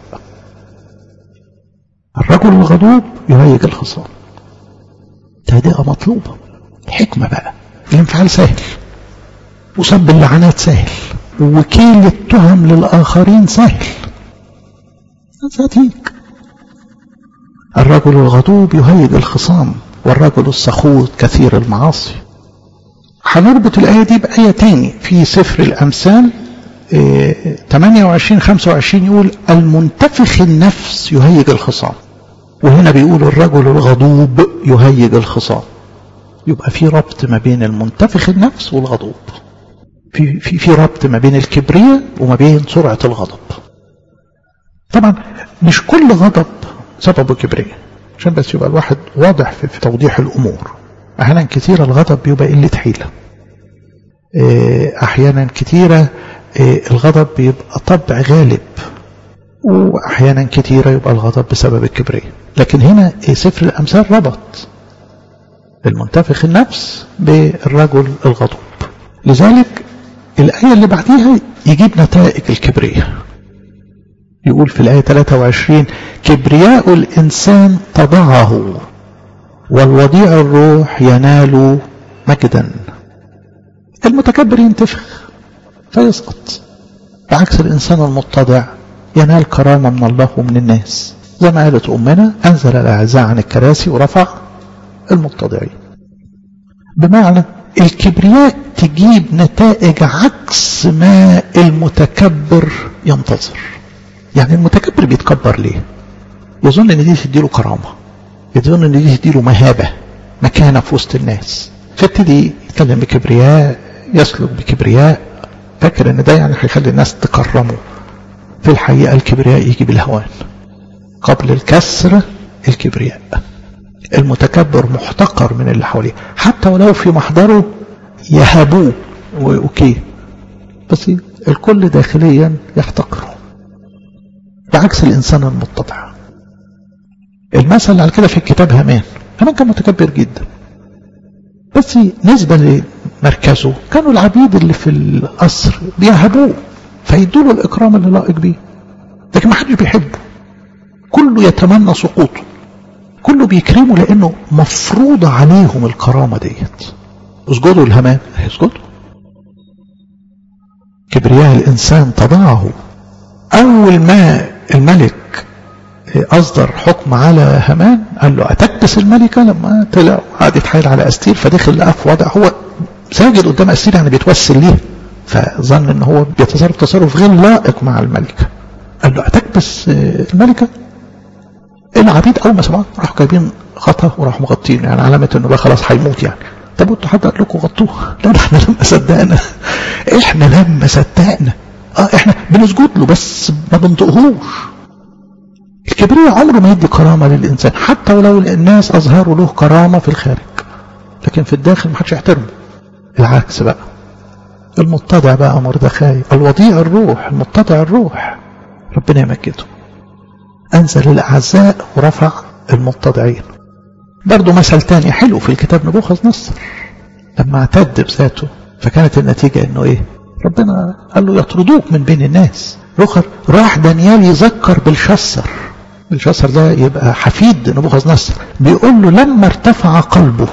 الرجل الغضوب يهيج الخصام تهدئة مطلوبة حكمة بقى الانفعال سهل وسب اللعنات سهل ووكيل التهم للآخرين سهل هتيك الرجل الغضوب يهيج الخصام والرجل السخوط كثير المعاصي هنربط الآية دي بآية تاني في سفر الأمثال 28 25 يقول المنتفخ النفس يهيج الخصام وهنا بيقول الرجل الغضوب يهيج الخصام يبقى في ربط ما بين المنتفخ النفس والغضوب في في في ربط ما بين الكبرياء وما بين سرعة الغضب طبعا مش كل غضب سببه كبرياء عشان بس يبقى الواحد واضح في, في توضيح الأمور أحيانا كثيرة الغضب بيبقى قلة حيلة أحيانا كثيرة الغضب بيبقى طبع غالب وأحيانا كثيرة يبقى الغضب بسبب الكبرياء لكن هنا سفر الأمثال ربط المنتفخ النفس بالرجل الغضوب لذلك الآية اللي بعديها يجيب نتائج الكبرياء يقول في الآية 23 كبرياء الإنسان تضعه والوضيع الروح ينال مجدا المتكبر ينتفخ فيسقط بعكس الإنسان المتضع ينال كرامة من الله ومن الناس زي ما قالت أمنا أنزل الأعزاء عن الكراسي ورفع المتضعين بمعنى الكبرياء تجيب نتائج عكس ما المتكبر ينتظر يعني المتكبر بيتكبر ليه يظن ان دي تديله كرامة يظن ان دي تديله مهابة مكانة في وسط الناس فابتدي يتكلم بكبرياء يسلك بكبرياء فاكر ان ده يعني هيخلي الناس تكرمه في الحقيقة الكبرياء يجي بالهوان قبل الكسر الكبرياء المتكبر محتقر من اللي حواليه حتى ولو في محضره يهابوه اوكي بس الكل داخليا يحتقره بعكس الانسان المتضع المثل على كده في الكتاب هامان هامان كان متكبر جدا بس نسبة لمركزه كانوا العبيد اللي في القصر بيهبوه فيدوا له الإكرام اللي لائق بيه لكن ما حدش بيحبه كله يتمنى سقوطه كله بيكرمه لأنه مفروض عليهم الكرامة ديت اسجدوا الهمان اسجدوا كبرياء الإنسان تضعه أول ما الملك أصدر حكم على همان قال له أتكبس الملكة لما طلع قعد يتحايل على أستير فدخل لقى في وضع هو ساجد قدام أستير يعني بيتوسل ليه فظن ان هو بيتصرف تصرف غير لائق مع الملكة قال له أتكبس الملكة العبيد أول ما سمعوا راحوا جايبين غطا وراحوا مغطين يعني علامة انه بقى خلاص هيموت يعني طب انتوا حد قال لكم غطوه لا احنا لما صدقنا احنا لما صدقنا اه احنا بنسجد له بس ما بنطقهوش الكبرياء عمره ما يدي كرامة للإنسان حتى ولو الناس أظهروا له كرامة في الخارج لكن في الداخل ما حدش يحترمه العكس بقى المتضع بقى مردخاي الوضيع الروح المتضع الروح ربنا يمجده أنزل الأعزاء ورفع المتضعين برضه مثل تاني حلو في الكتاب نبوخذ نصر لما اعتد بذاته فكانت النتيجة انه ايه ربنا قال له يطردوك من بين الناس رخر راح دانيال يذكر بالشسر بالشسر ده يبقى حفيد نبوخذ نصر بيقول له لما ارتفع قلبه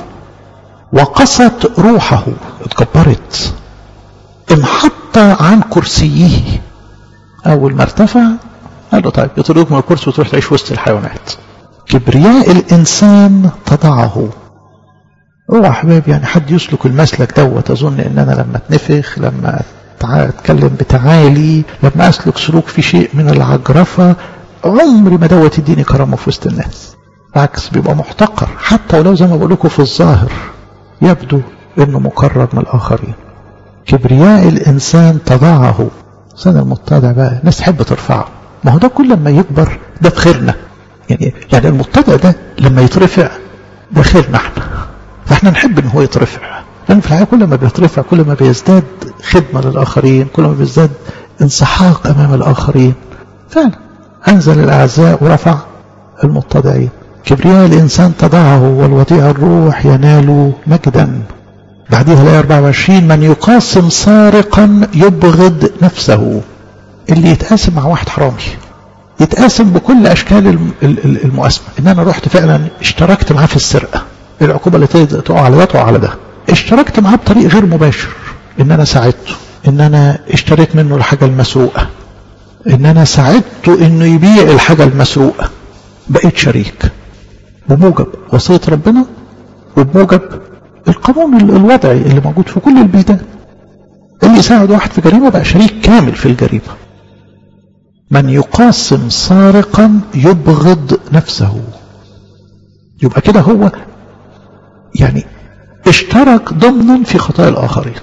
وقست روحه اتكبرت انحط عن كرسيه اول ما ارتفع قال له طيب يطردوك من الكرسي وتروح تعيش وسط الحيوانات كبرياء الانسان تضعه اوعى حبايب يعني حد يسلك المسلك دوت اظن ان انا لما اتنفخ لما اتكلم بتعالي لما اسلك سلوك في شيء من العجرفه عمري ما دوت يديني كرامه في وسط الناس بالعكس بيبقى محتقر حتى ولو زي ما بقول لكم في الظاهر يبدو انه مكرر من الاخرين كبرياء الانسان تضعه سنة المتضع بقى الناس تحب ترفعه ما هو ده كل ما يكبر ده في خيرنا يعني يعني المتضع ده لما يترفع ده خيرنا احنا فاحنا نحب ان هو يترفع لان في الحقيقه كل ما بيترفع كل ما بيزداد خدمه للاخرين كل ما بيزداد انسحاق امام الاخرين فعلا انزل الاعزاء ورفع المتضعين كبرياء الانسان تضعه والوضيع الروح ينال مجدا بعدها الايه 24 من يقاسم سارقا يبغض نفسه اللي يتقاسم مع واحد حرامي يتقاسم بكل اشكال المقاسمه ان انا رحت فعلا اشتركت معاه في السرقه العقوبه اللي تقع على ده تقع على ده اشتركت معاه بطريق غير مباشر ان انا ساعدته ان انا اشتريت منه الحاجه المسروقه ان انا ساعدته انه يبيع الحاجه المسروقه بقيت شريك بموجب وصيه ربنا وبموجب القانون الوضعي اللي موجود في كل البلدان اللي يساعد واحد في جريمه بقى شريك كامل في الجريمه من يقاسم سارقا يبغض نفسه يبقى كده هو يعني اشترك ضمنا في خطايا الآخرين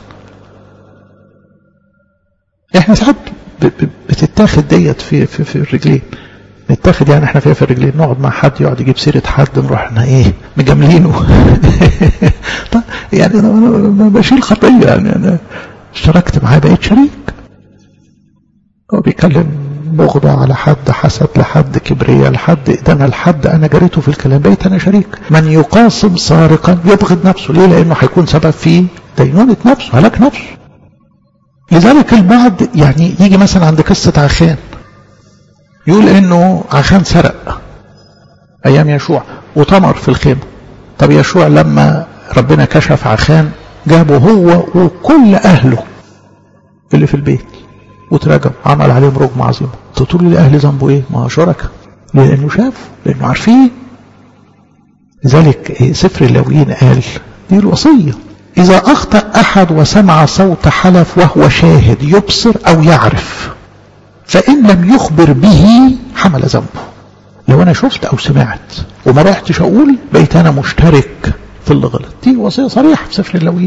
احنا ساعات بتتاخد ديت في, في, في الرجلين نتاخد يعني احنا فيها في الرجلين نقعد مع حد يقعد يجيب سيرة حد نروح احنا ايه مجاملينه طيب يعني انا ما بشيل خطية يعني انا اشتركت معاه بقيت شريك هو بيتكلم بغضة على حد حسد لحد كبرياء لحد إدانة لحد أنا جريته في الكلام بقيت أنا شريك من يقاسم سارقا يبغض نفسه ليه لأنه هيكون سبب في دينونة نفسه هلاك نفسه لذلك البعض يعني يجي مثلا عند قصة عخان يقول انه عشان سرق ايام يشوع وطمر في الخيمة طب يشوع لما ربنا كشف عخان جابه هو وكل اهله اللي في البيت وتراجعوا عمل عليهم رجم عظيمة تقول لي اهل ذنبه ايه ما هو شركة لانه شاف لانه عارفين لذلك سفر اللاويين قال دي الوصية إذا أخطأ أحد وسمع صوت حلف وهو شاهد يبصر أو يعرف فإن لم يخبر به حمل ذنبه لو أنا شفت أو سمعت وما رحتش أقول بقيت أنا مشترك في اللي غلط دي وصية صريحة في سفر اللاويين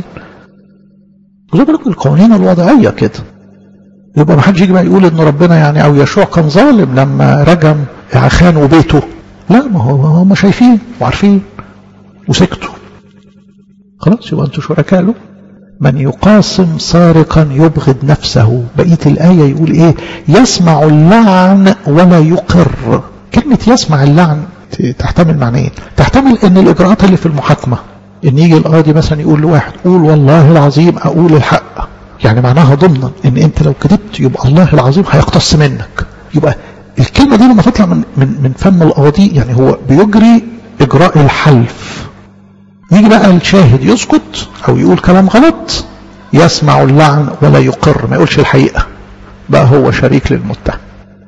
خدوا بالكم القوانين الوضعية كده يبقى ما حدش يجي بقى يقول ان ربنا يعني او يشوع كان ظالم لما رجم عخان وبيته لا ما هو هم شايفين وعارفين وسكتوا خلاص يبقى انتوا شركاء له من يقاسم سارقا يبغض نفسه بقيه الايه يقول ايه يسمع اللعن ولا يقر كلمه يسمع اللعن تحتمل معنيين تحتمل ان الاجراءات اللي في المحاكمه ان يجي القاضي مثلا يقول لواحد قول والله العظيم اقول الحق يعني معناها ضمنا ان انت لو كذبت يبقى الله العظيم هيقتص منك يبقى الكلمة دي لما تطلع من من من فم القاضي يعني هو بيجري إجراء الحلف يجي بقى الشاهد يسكت أو يقول كلام غلط يسمع اللعن ولا يقر ما يقولش الحقيقة بقى هو شريك للمتهم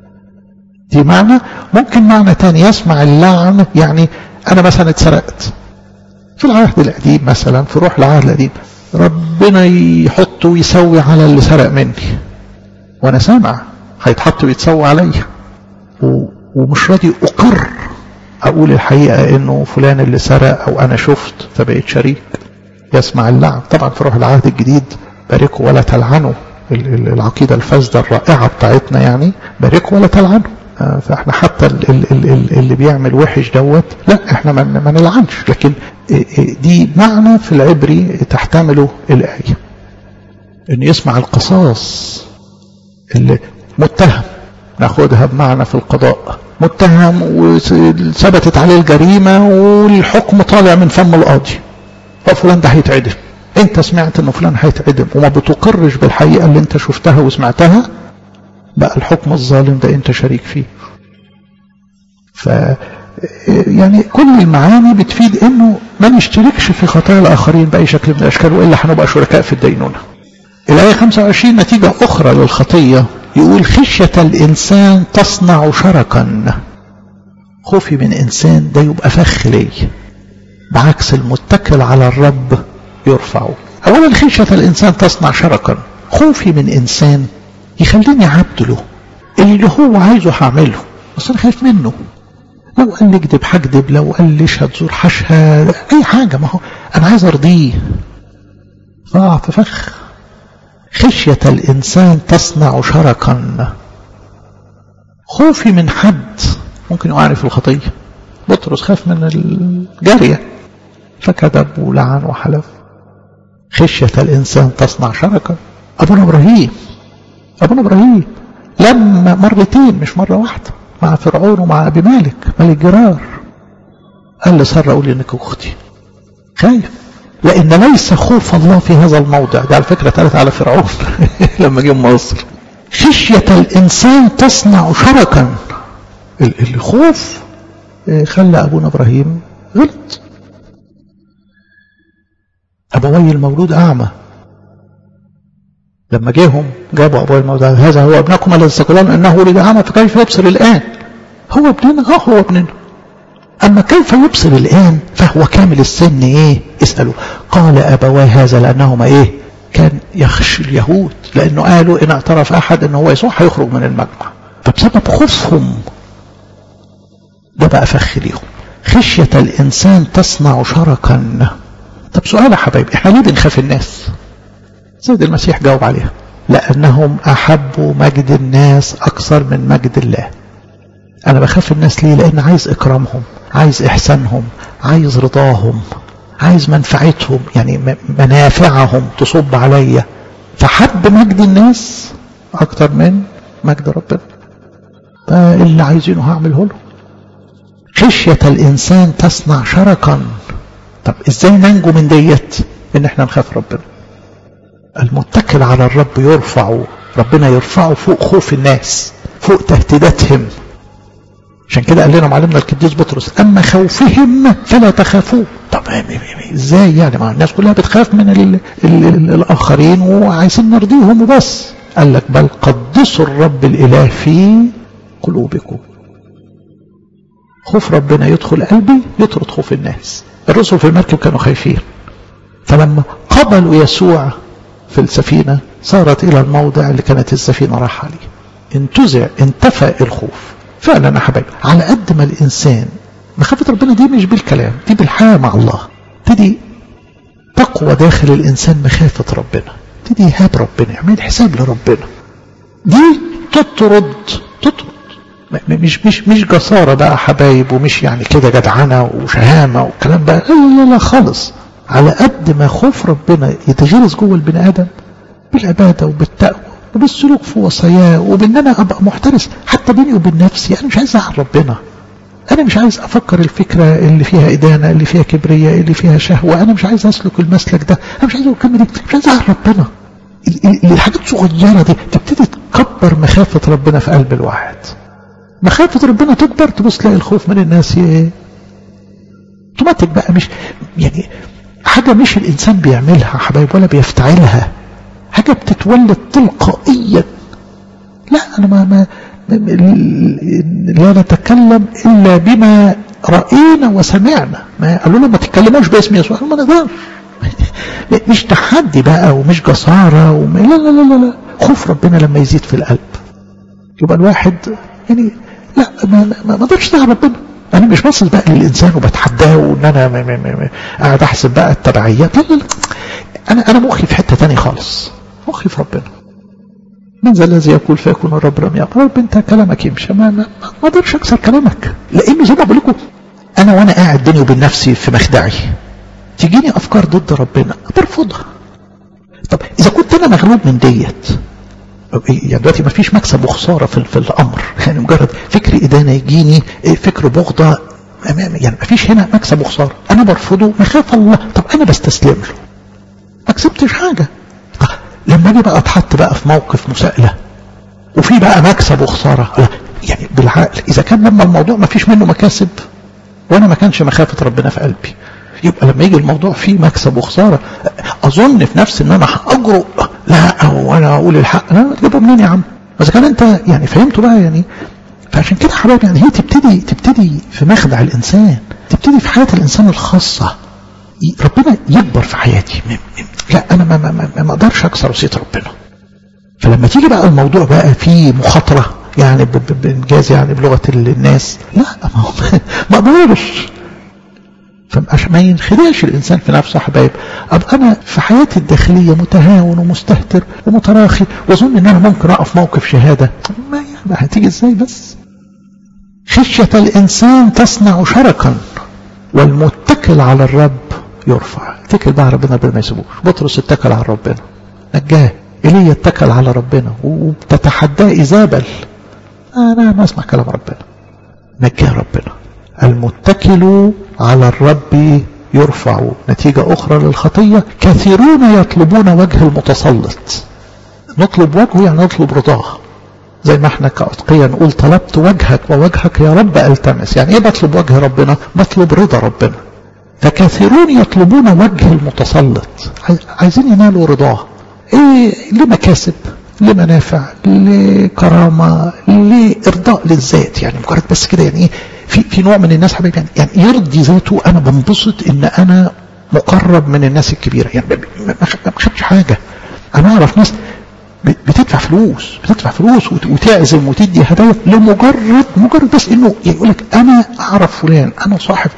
دي معنى ممكن معنى تاني يسمع اللعن يعني أنا مثلا اتسرقت في العهد القديم مثلا في روح العهد القديم ربنا يحط ويسوي على اللي سرق مني وأنا سامع هيتحط ويتسوى عليا ومش راضي أقر أقول الحقيقة إنه فلان اللي سرق أو أنا شفت فبقيت شريك يسمع اللعن طبعا في روح العهد الجديد باركوا ولا تلعنوا العقيدة الفاسدة الرائعة بتاعتنا يعني باركوا ولا تلعنوا فاحنا حتى اللي بيعمل وحش دوت لا احنا ما نلعنش لكن دي معنى في العبري تحتمله الآية ان يسمع القصاص اللي متهم ناخدها بمعنى في القضاء متهم وثبتت عليه الجريمة والحكم طالع من فم القاضي ففلان ده هيتعدم انت سمعت ان فلان هيتعدم وما بتقرش بالحقيقة اللي انت شفتها وسمعتها بقى الحكم الظالم ده انت شريك فيه ف يعني كل المعاني بتفيد انه ما نشتركش في خطايا الاخرين باي شكل من الاشكال والا هنبقى شركاء في الدينونه. الايه 25 نتيجه اخرى للخطيه يقول خشيه الانسان تصنع شركا. خوفي من انسان ده يبقى فخ لي. بعكس المتكل على الرب يرفعه. اولا خشيه الانسان تصنع شركا. خوفي من انسان يخليني عبد له. اللي هو عايزه هعمله بس انا خايف منه. لو قال لي اكذب هكذب لو قال لي اشهد زور هشهد اي حاجه ما هو انا عايز ارضيه فاقع في فخ خشيه الانسان تصنع شركا خوفي من حد ممكن يعرف الخطيه بطرس خاف من الجاريه فكذب ولعن وحلف خشيه الانسان تصنع شركا ابونا ابراهيم ابونا ابراهيم لما مرتين مش مره واحده مع فرعون ومع أبي مالك ملك جرار قال لسارة قولي إنك أختي خايف لأن ليس خوف الله في هذا الموضع ده على فكرة اتقالت على فرعون لما جه مصر خشية الإنسان تصنع شركا الخوف خلى أبونا إبراهيم غلط أبوي المولود أعمى لما جيهم جابوا أبوي المولود هذا هو ابنكم الذي تقولون أنه ولد أعمى فكيف يبصر الآن هو ابننا اه هو ابننا أما كيف يبصر الآن فهو كامل السن إيه اسألوا قال أبواه هذا لأنهما إيه كان يخشى اليهود لأنه قالوا إن اعترف أحد أنه هو يسوع هيخرج من المجمع فبسبب خوفهم ده بقى فخ ليهم خشية الإنسان تصنع شركا طب سؤال يا حبايبي احنا ليه بنخاف الناس سيد المسيح جاوب عليها لأنهم أحبوا مجد الناس أكثر من مجد الله أنا بخاف الناس ليه لأن عايز إكرامهم عايز إحسانهم عايز رضاهم عايز منفعتهم يعني منافعهم تصب عليا فحب مجد الناس أكتر من مجد ربنا فاللي عايزينه هعمله له خشية الإنسان تصنع شركا طب إزاي ننجو من ديت إن إحنا نخاف ربنا المتكل على الرب يرفع ربنا يرفعه فوق خوف الناس فوق تهديداتهم عشان كده قال لنا معلمنا القديس بطرس اما خوفهم فلا تخافوا طب ازاي يعني ما الناس كلها بتخاف من ال ال ال الاخرين وعايزين نرضيهم وبس قال لك بل قدسوا الرب الاله في قلوبكم خوف ربنا يدخل قلبي يطرد خوف الناس الرسل في المركب كانوا خايفين فلما قبلوا يسوع في السفينة صارت إلى الموضع اللي كانت السفينة رايحة عليه انتزع انتفى الخوف فعلا يا حبايبي على قد ما الإنسان مخافة ربنا دي مش بالكلام دي بالحياة مع الله تدي تقوى داخل الإنسان مخافة ربنا تدي يهاب ربنا يعمل حساب لربنا دي تطرد تطرد مش مش مش جسارة بقى حبايب ومش يعني كده جدعنة وشهامة والكلام بقى لا لا لا خالص على قد ما خوف ربنا يتغرس جوه البني آدم بالعبادة وبالتقوى وبالسلوك في وصاياه وبان انا ابقى محترس حتى بيني وبين نفسي انا مش عايز ازعل ربنا انا مش عايز افكر الفكره اللي فيها ادانه اللي فيها كبرياء اللي فيها شهوه انا مش عايز اسلك المسلك ده انا مش عايز اكمل دي مش عايز ازعل ربنا الحاجات الصغيره دي تبتدي تكبر مخافه ربنا في قلب الواحد مخافه ربنا تكبر تبص تلاقي الخوف من الناس ايه اوتوماتيك بقى مش يعني حاجه مش الانسان بيعملها حبايب ولا بيفتعلها حاجة بتتولد تلقائيا لا أنا ما, ما لا نتكلم إلا بما رأينا وسمعنا ما قالوا له ما تتكلموش باسم يسوع ما نقدرش مش تحدي بقى ومش جسارة وما لا لا لا لا خوف ربنا لما يزيد في القلب يبقى الواحد يعني لا ما ما اقدرش على ربنا انا مش باصص بقى للانسان وبتحداه وان انا قاعد احسب بقى التبعيات لا لا لا انا انا مخي في حته ثانيه خالص مخي في ربنا من ذا الذي يقول فيكون الرب لم يقل رب انت كلامك يمشي ما ما اقدرش اكسر كلامك لانه زي ما بقول لكم انا وانا قاعد بيني وبين نفسي في مخدعي تجيني افكار ضد ربنا برفضها طب اذا كنت انا مغلوب من ديت يعني دلوقتي ما فيش مكسب وخساره في, في الامر يعني مجرد فكر ادانه يجيني فكر بغضه يعني ما فيش هنا مكسب وخساره انا برفضه مخاف الله طب انا بستسلم له ما كسبتش حاجه لما اجي بقى اتحط بقى في موقف مساءله وفي بقى مكسب وخساره لا يعني بالعقل اذا كان لما الموضوع ما فيش منه مكاسب وانا ما كانش مخافه ربنا في قلبي يبقى لما يجي الموضوع فيه مكسب وخساره اظن في نفسي ان انا هاجرؤ لا او انا اقول الحق لا تجيبها منين يا عم اذا كان انت يعني فهمته بقى يعني فعشان كده حبايبي يعني هي تبتدي تبتدي في مخدع الانسان تبتدي في حياه الانسان الخاصه ربنا يكبر في حياتي لا انا ما ما ما, ما اقدرش اكسر وصيه ربنا فلما تيجي بقى الموضوع بقى فيه مخاطره يعني بانجاز يعني بلغه الناس لا ما اقدرش فعشان ما ينخدعش الانسان في نفسه حبايب ابقى انا في حياتي الداخليه متهاون ومستهتر ومتراخي واظن ان انا ممكن اقف موقف شهاده ما يعني هتيجي ازاي بس خشيه الانسان تصنع شركا والمتكل على الرب يرفع اتكل بقى على ربنا ربنا ما يسيبوش بطرس اتكل على ربنا نجاه ايليا اتكل على ربنا وبتتحداه ايزابل انا ما اسمع كلام ربنا نجاه ربنا المتكل على الرب يرفع نتيجة أخرى للخطية كثيرون يطلبون وجه المتسلط نطلب وجهه يعني نطلب رضاه زي ما احنا كأتقية نقول طلبت وجهك ووجهك يا رب التمس يعني ايه بطلب وجه ربنا بطلب رضا ربنا فكثيرون يطلبون وجه المتسلط عايزين ينالوا رضاه ايه لمكاسب لمنافع لكرامة لإرضاء للذات يعني مجرد بس كده يعني ايه في في نوع من الناس حبيبي يعني, يعني يرضي ذاته انا بنبسط ان انا مقرب من الناس الكبيره يعني ما خدش حاجه انا اعرف ناس بتدفع فلوس بتدفع فلوس وتعزم وتدي هدايا لمجرد مجرد بس انه يقول لك انا اعرف فلان انا صاحب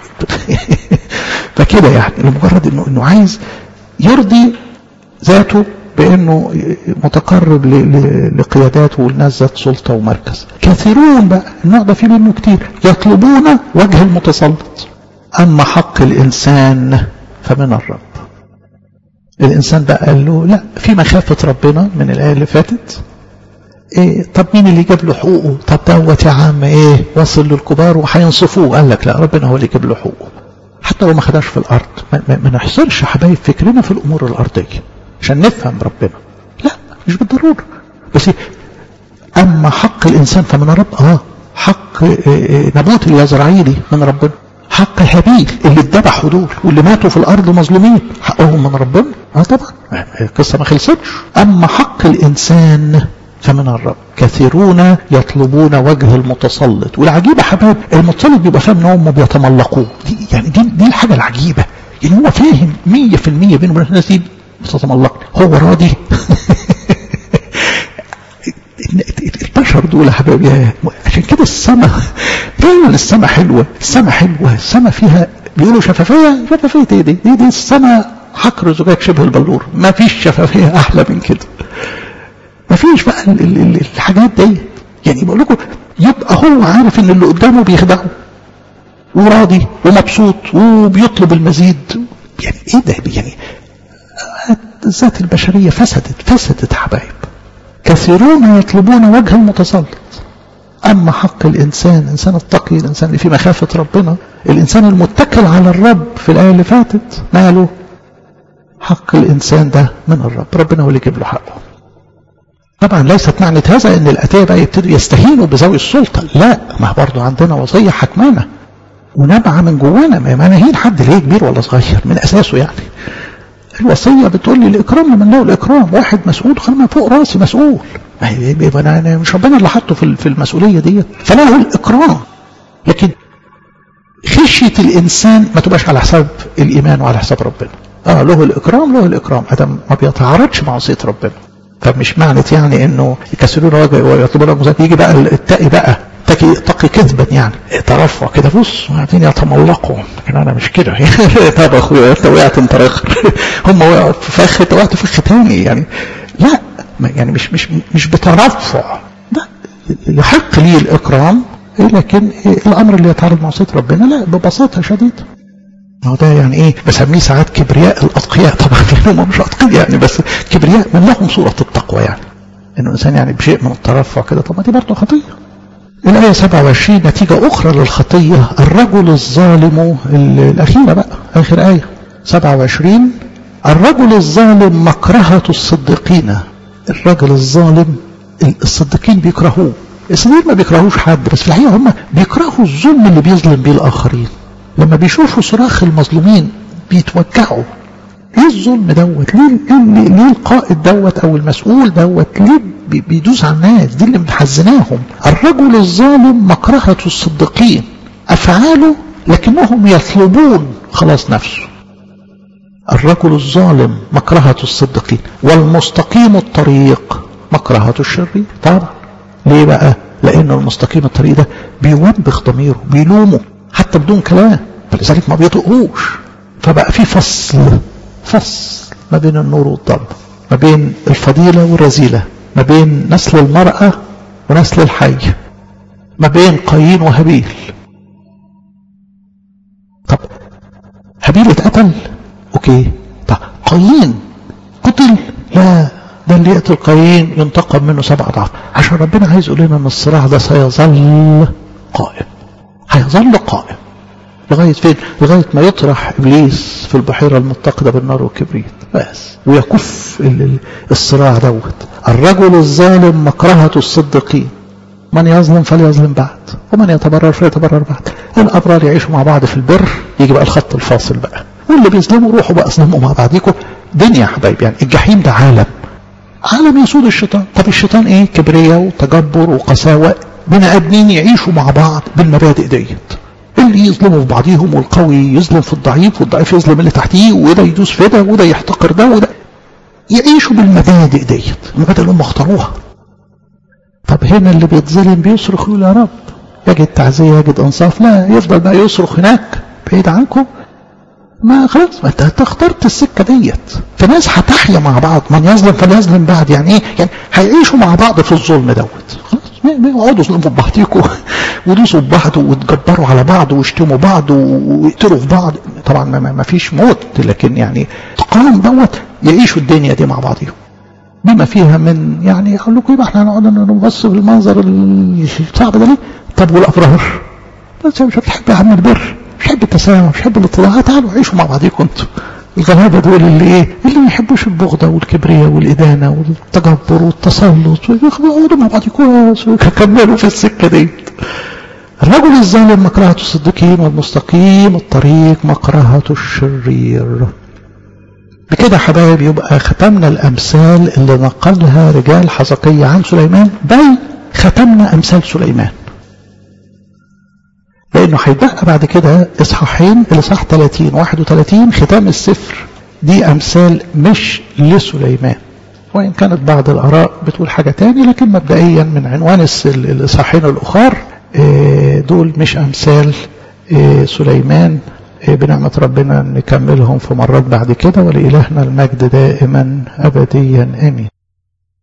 فكده يعني لمجرد انه انه عايز يرضي ذاته بانه متقرب لقيادات والناس ذات سلطه ومركز كثيرون بقى النوع ده فيه منه كتير يطلبون وجه المتسلط اما حق الانسان فمن الرب الانسان بقى قال له لا في مخافه ربنا من الايه اللي فاتت إيه طب مين اللي جاب له حقوقه طب دوت يا عم ايه وصل للكبار وهينصفوه قال لك لا ربنا هو اللي جاب له حقوقه حتى لو ما خدهاش في الارض ما, ما, ما نحصرش حبايب فكرنا في الامور الارضيه عشان نفهم ربنا لا مش بالضرورة بس اما حق الانسان فمن الرب اه حق نبوت اليزرعيلي من ربنا حق هابيل اللي اتذبحوا دول واللي ماتوا في الارض مظلومين حقهم من ربنا اه طبعا القصه ما خلصتش اما حق الانسان فمن الرب كثيرون يطلبون وجه المتسلط والعجيبه يا حبايب المتسلط بيبقى فاهم ان هم بيتملقوه دي يعني دي دي الحاجه العجيبه يعني هو فاهم 100% بينه وبين الناس دي بتتملقني هو راضي البشر دول يا حبايبي عشان كده السماء فعلا السماء حلوه السماء حلوه السماء فيها بيقولوا شفافيه شفافيه ايه دي دي, دي السماء حقر زجاج شبه البلور ما فيش شفافيه احلى من كده ما فيش بقى ال ال ال الحاجات دي يعني بقول لكم يبقى هو عارف ان اللي قدامه بيخدعه وراضي ومبسوط وبيطلب المزيد يعني ايه ده يعني الذات البشريه فسدت فسدت حبايب كثيرون يطلبون وجه المتسلط أما حق الإنسان الإنسان التقي الإنسان اللي في مخافة ربنا الإنسان المتكل على الرب في الآية اللي فاتت ماله حق الإنسان ده من الرب ربنا هو اللي يجيب له حقه طبعا ليست معنى هذا ان الاتيه بقى يبتدوا يستهينوا بذوي السلطه لا ما برضه عندنا وصيه حكمانه ونابعه من جوانا ما ناهين حد ليه كبير ولا صغير من اساسه يعني الوصيه بتقول لي الاكرام لمن له الاكرام واحد مسؤول خلنا فوق راسي مسؤول ما هي انا مش ربنا اللي حطه في في المسؤوليه ديت فله الاكرام لكن خشيه الانسان ما تبقاش على حساب الايمان وعلى حساب ربنا اه له الاكرام له الاكرام ادم ما بيتعارضش مع وصيه ربنا فمش معنى يعني انه يكسرون وجه ويطلبون المزاج يجي بقى التقي بقى تقي تقي كذبا يعني ترفع كده بص قاعدين يتملقوا لكن انا مش كده طب اخويا انت وقعت انت اخر هم وقعوا في فخ انت وقعت في فخ تاني يعني لا يعني مش مش مش بترفع لا يحق لي الاكرام لكن الامر اللي يتعارض مع وصيه ربنا لا ببساطه شديده هو ده يعني ايه بسميه ساعات كبرياء الاتقياء طبعا يعني هم مش اتقياء يعني بس كبرياء من لهم صوره التقوى يعني انه الانسان يعني بشيء من الترفع كده طب ما دي برضه خطيه الآية 27 نتيجة أخرى للخطية الرجل الظالم الأخيرة بقى آخر آية 27 الرجل الظالم مكرهة الصديقين الرجل الظالم الصديقين بيكرهوه الصديقين ما بيكرهوش حد بس في الحقيقة هم بيكرهوا الظلم اللي بيظلم بيه الآخرين لما بيشوفوا صراخ المظلومين بيتوجعوا ايه الظلم دوت ليه, ليه, ليه القائد دوت او المسؤول دوت ليه بيدوس على الناس دي اللي محزناهم الرجل الظالم مكرهة الصديقين افعاله لكنهم يطلبون خلاص نفسه الرجل الظالم مكرهة الصديقين والمستقيم الطريق مكرهة الشرير طبعا ليه بقى لان المستقيم الطريق ده بيوبخ ضميره بيلومه حتى بدون كلام فلذلك ما بيطقوش فبقى في فصل فصل ما بين النور والظلم ما بين الفضيلة والرذيلة ما بين نسل المرأة ونسل الحي ما بين قايين وهابيل طب هابيل اتقتل اوكي طب قايين قتل لا ده اللي يقتل قايين ينتقم منه سبع اضعاف عشان ربنا عايز يقول لنا ان الصراع ده سيظل قائم هيظل قائم لغاية فين لغاية ما يطرح إبليس في البحيرة المتقدة بالنار والكبريت بس ويكف الصراع دوت الرجل الظالم مكرهة الصديقين من يظلم فليظلم بعد ومن يتبرر فليتبرر بعد الأبرار يعيشوا مع بعض في البر يجي بقى الخط الفاصل بقى واللي بيظلموا روحوا بقى اظلموا مع بعضيكم دنيا يا حبايبي يعني الجحيم ده عالم عالم يسود الشيطان طب الشيطان ايه كبرياء وتجبر وقساوة بني ادمين يعيشوا مع بعض بالمبادئ ديت اللي يظلموا في بعضهم والقوي يظلم في الضعيف والضعيف يظلم اللي تحتيه وده يدوس في ده وده يحتقر ده وده يعيشوا بالمبادئ ديت المبادئ اللي هم اختاروها طب هنا اللي بيتظلم بيصرخ يقول يا رب يجد تعزية يجد انصاف لا يفضل بقى يصرخ هناك بعيد عنكم ما خلاص ما انت اخترت السكه ديت فناس هتحيا مع بعض من يظلم فليظلم بعد يعني ايه يعني هيعيشوا مع بعض في الظلم دوت خلاص ما يقعدوا يظلموا في بعضيكوا ودوسوا في بعض وتجبروا على بعض ويشتموا بعض ويقتلوا في بعض طبعا ما, ما فيش موت لكن يعني تقام دوت يعيشوا الدنيا دي مع بعضهم بما فيها من يعني اقول لكم يبقى احنا هنقعد نبص بالمنظر الصعب ده ليه؟ طب والابرار؟ بس مش بتحب يا عم البر مش بحب التسامح مش بحب الاطلاع تعالوا عيشوا مع بعضيكم انتوا الغلابة دول اللي ايه اللي ما يحبوش البغضة والكبرياء والإدانة والتجبر والتسلط ويقعدوا مع بعض كويس ويكملوا في السكة دي الرجل الظالم مكرهة الصديقين والمستقيم الطريق مكرهة الشرير بكده حبايب يبقى ختمنا الأمثال اللي نقلها رجال حزقية عن سليمان بل ختمنا أمثال سليمان لأنه هيتبقى بعد كده إصحاحين الإصحاح 30 31 ختام السفر دي أمثال مش لسليمان وإن كانت بعض الآراء بتقول حاجة تاني لكن مبدئيا من عنوان الإصحاحين الأخر دول مش أمثال سليمان بنعمة ربنا نكملهم في مرات بعد كده ولإلهنا المجد دائما أبديا آمين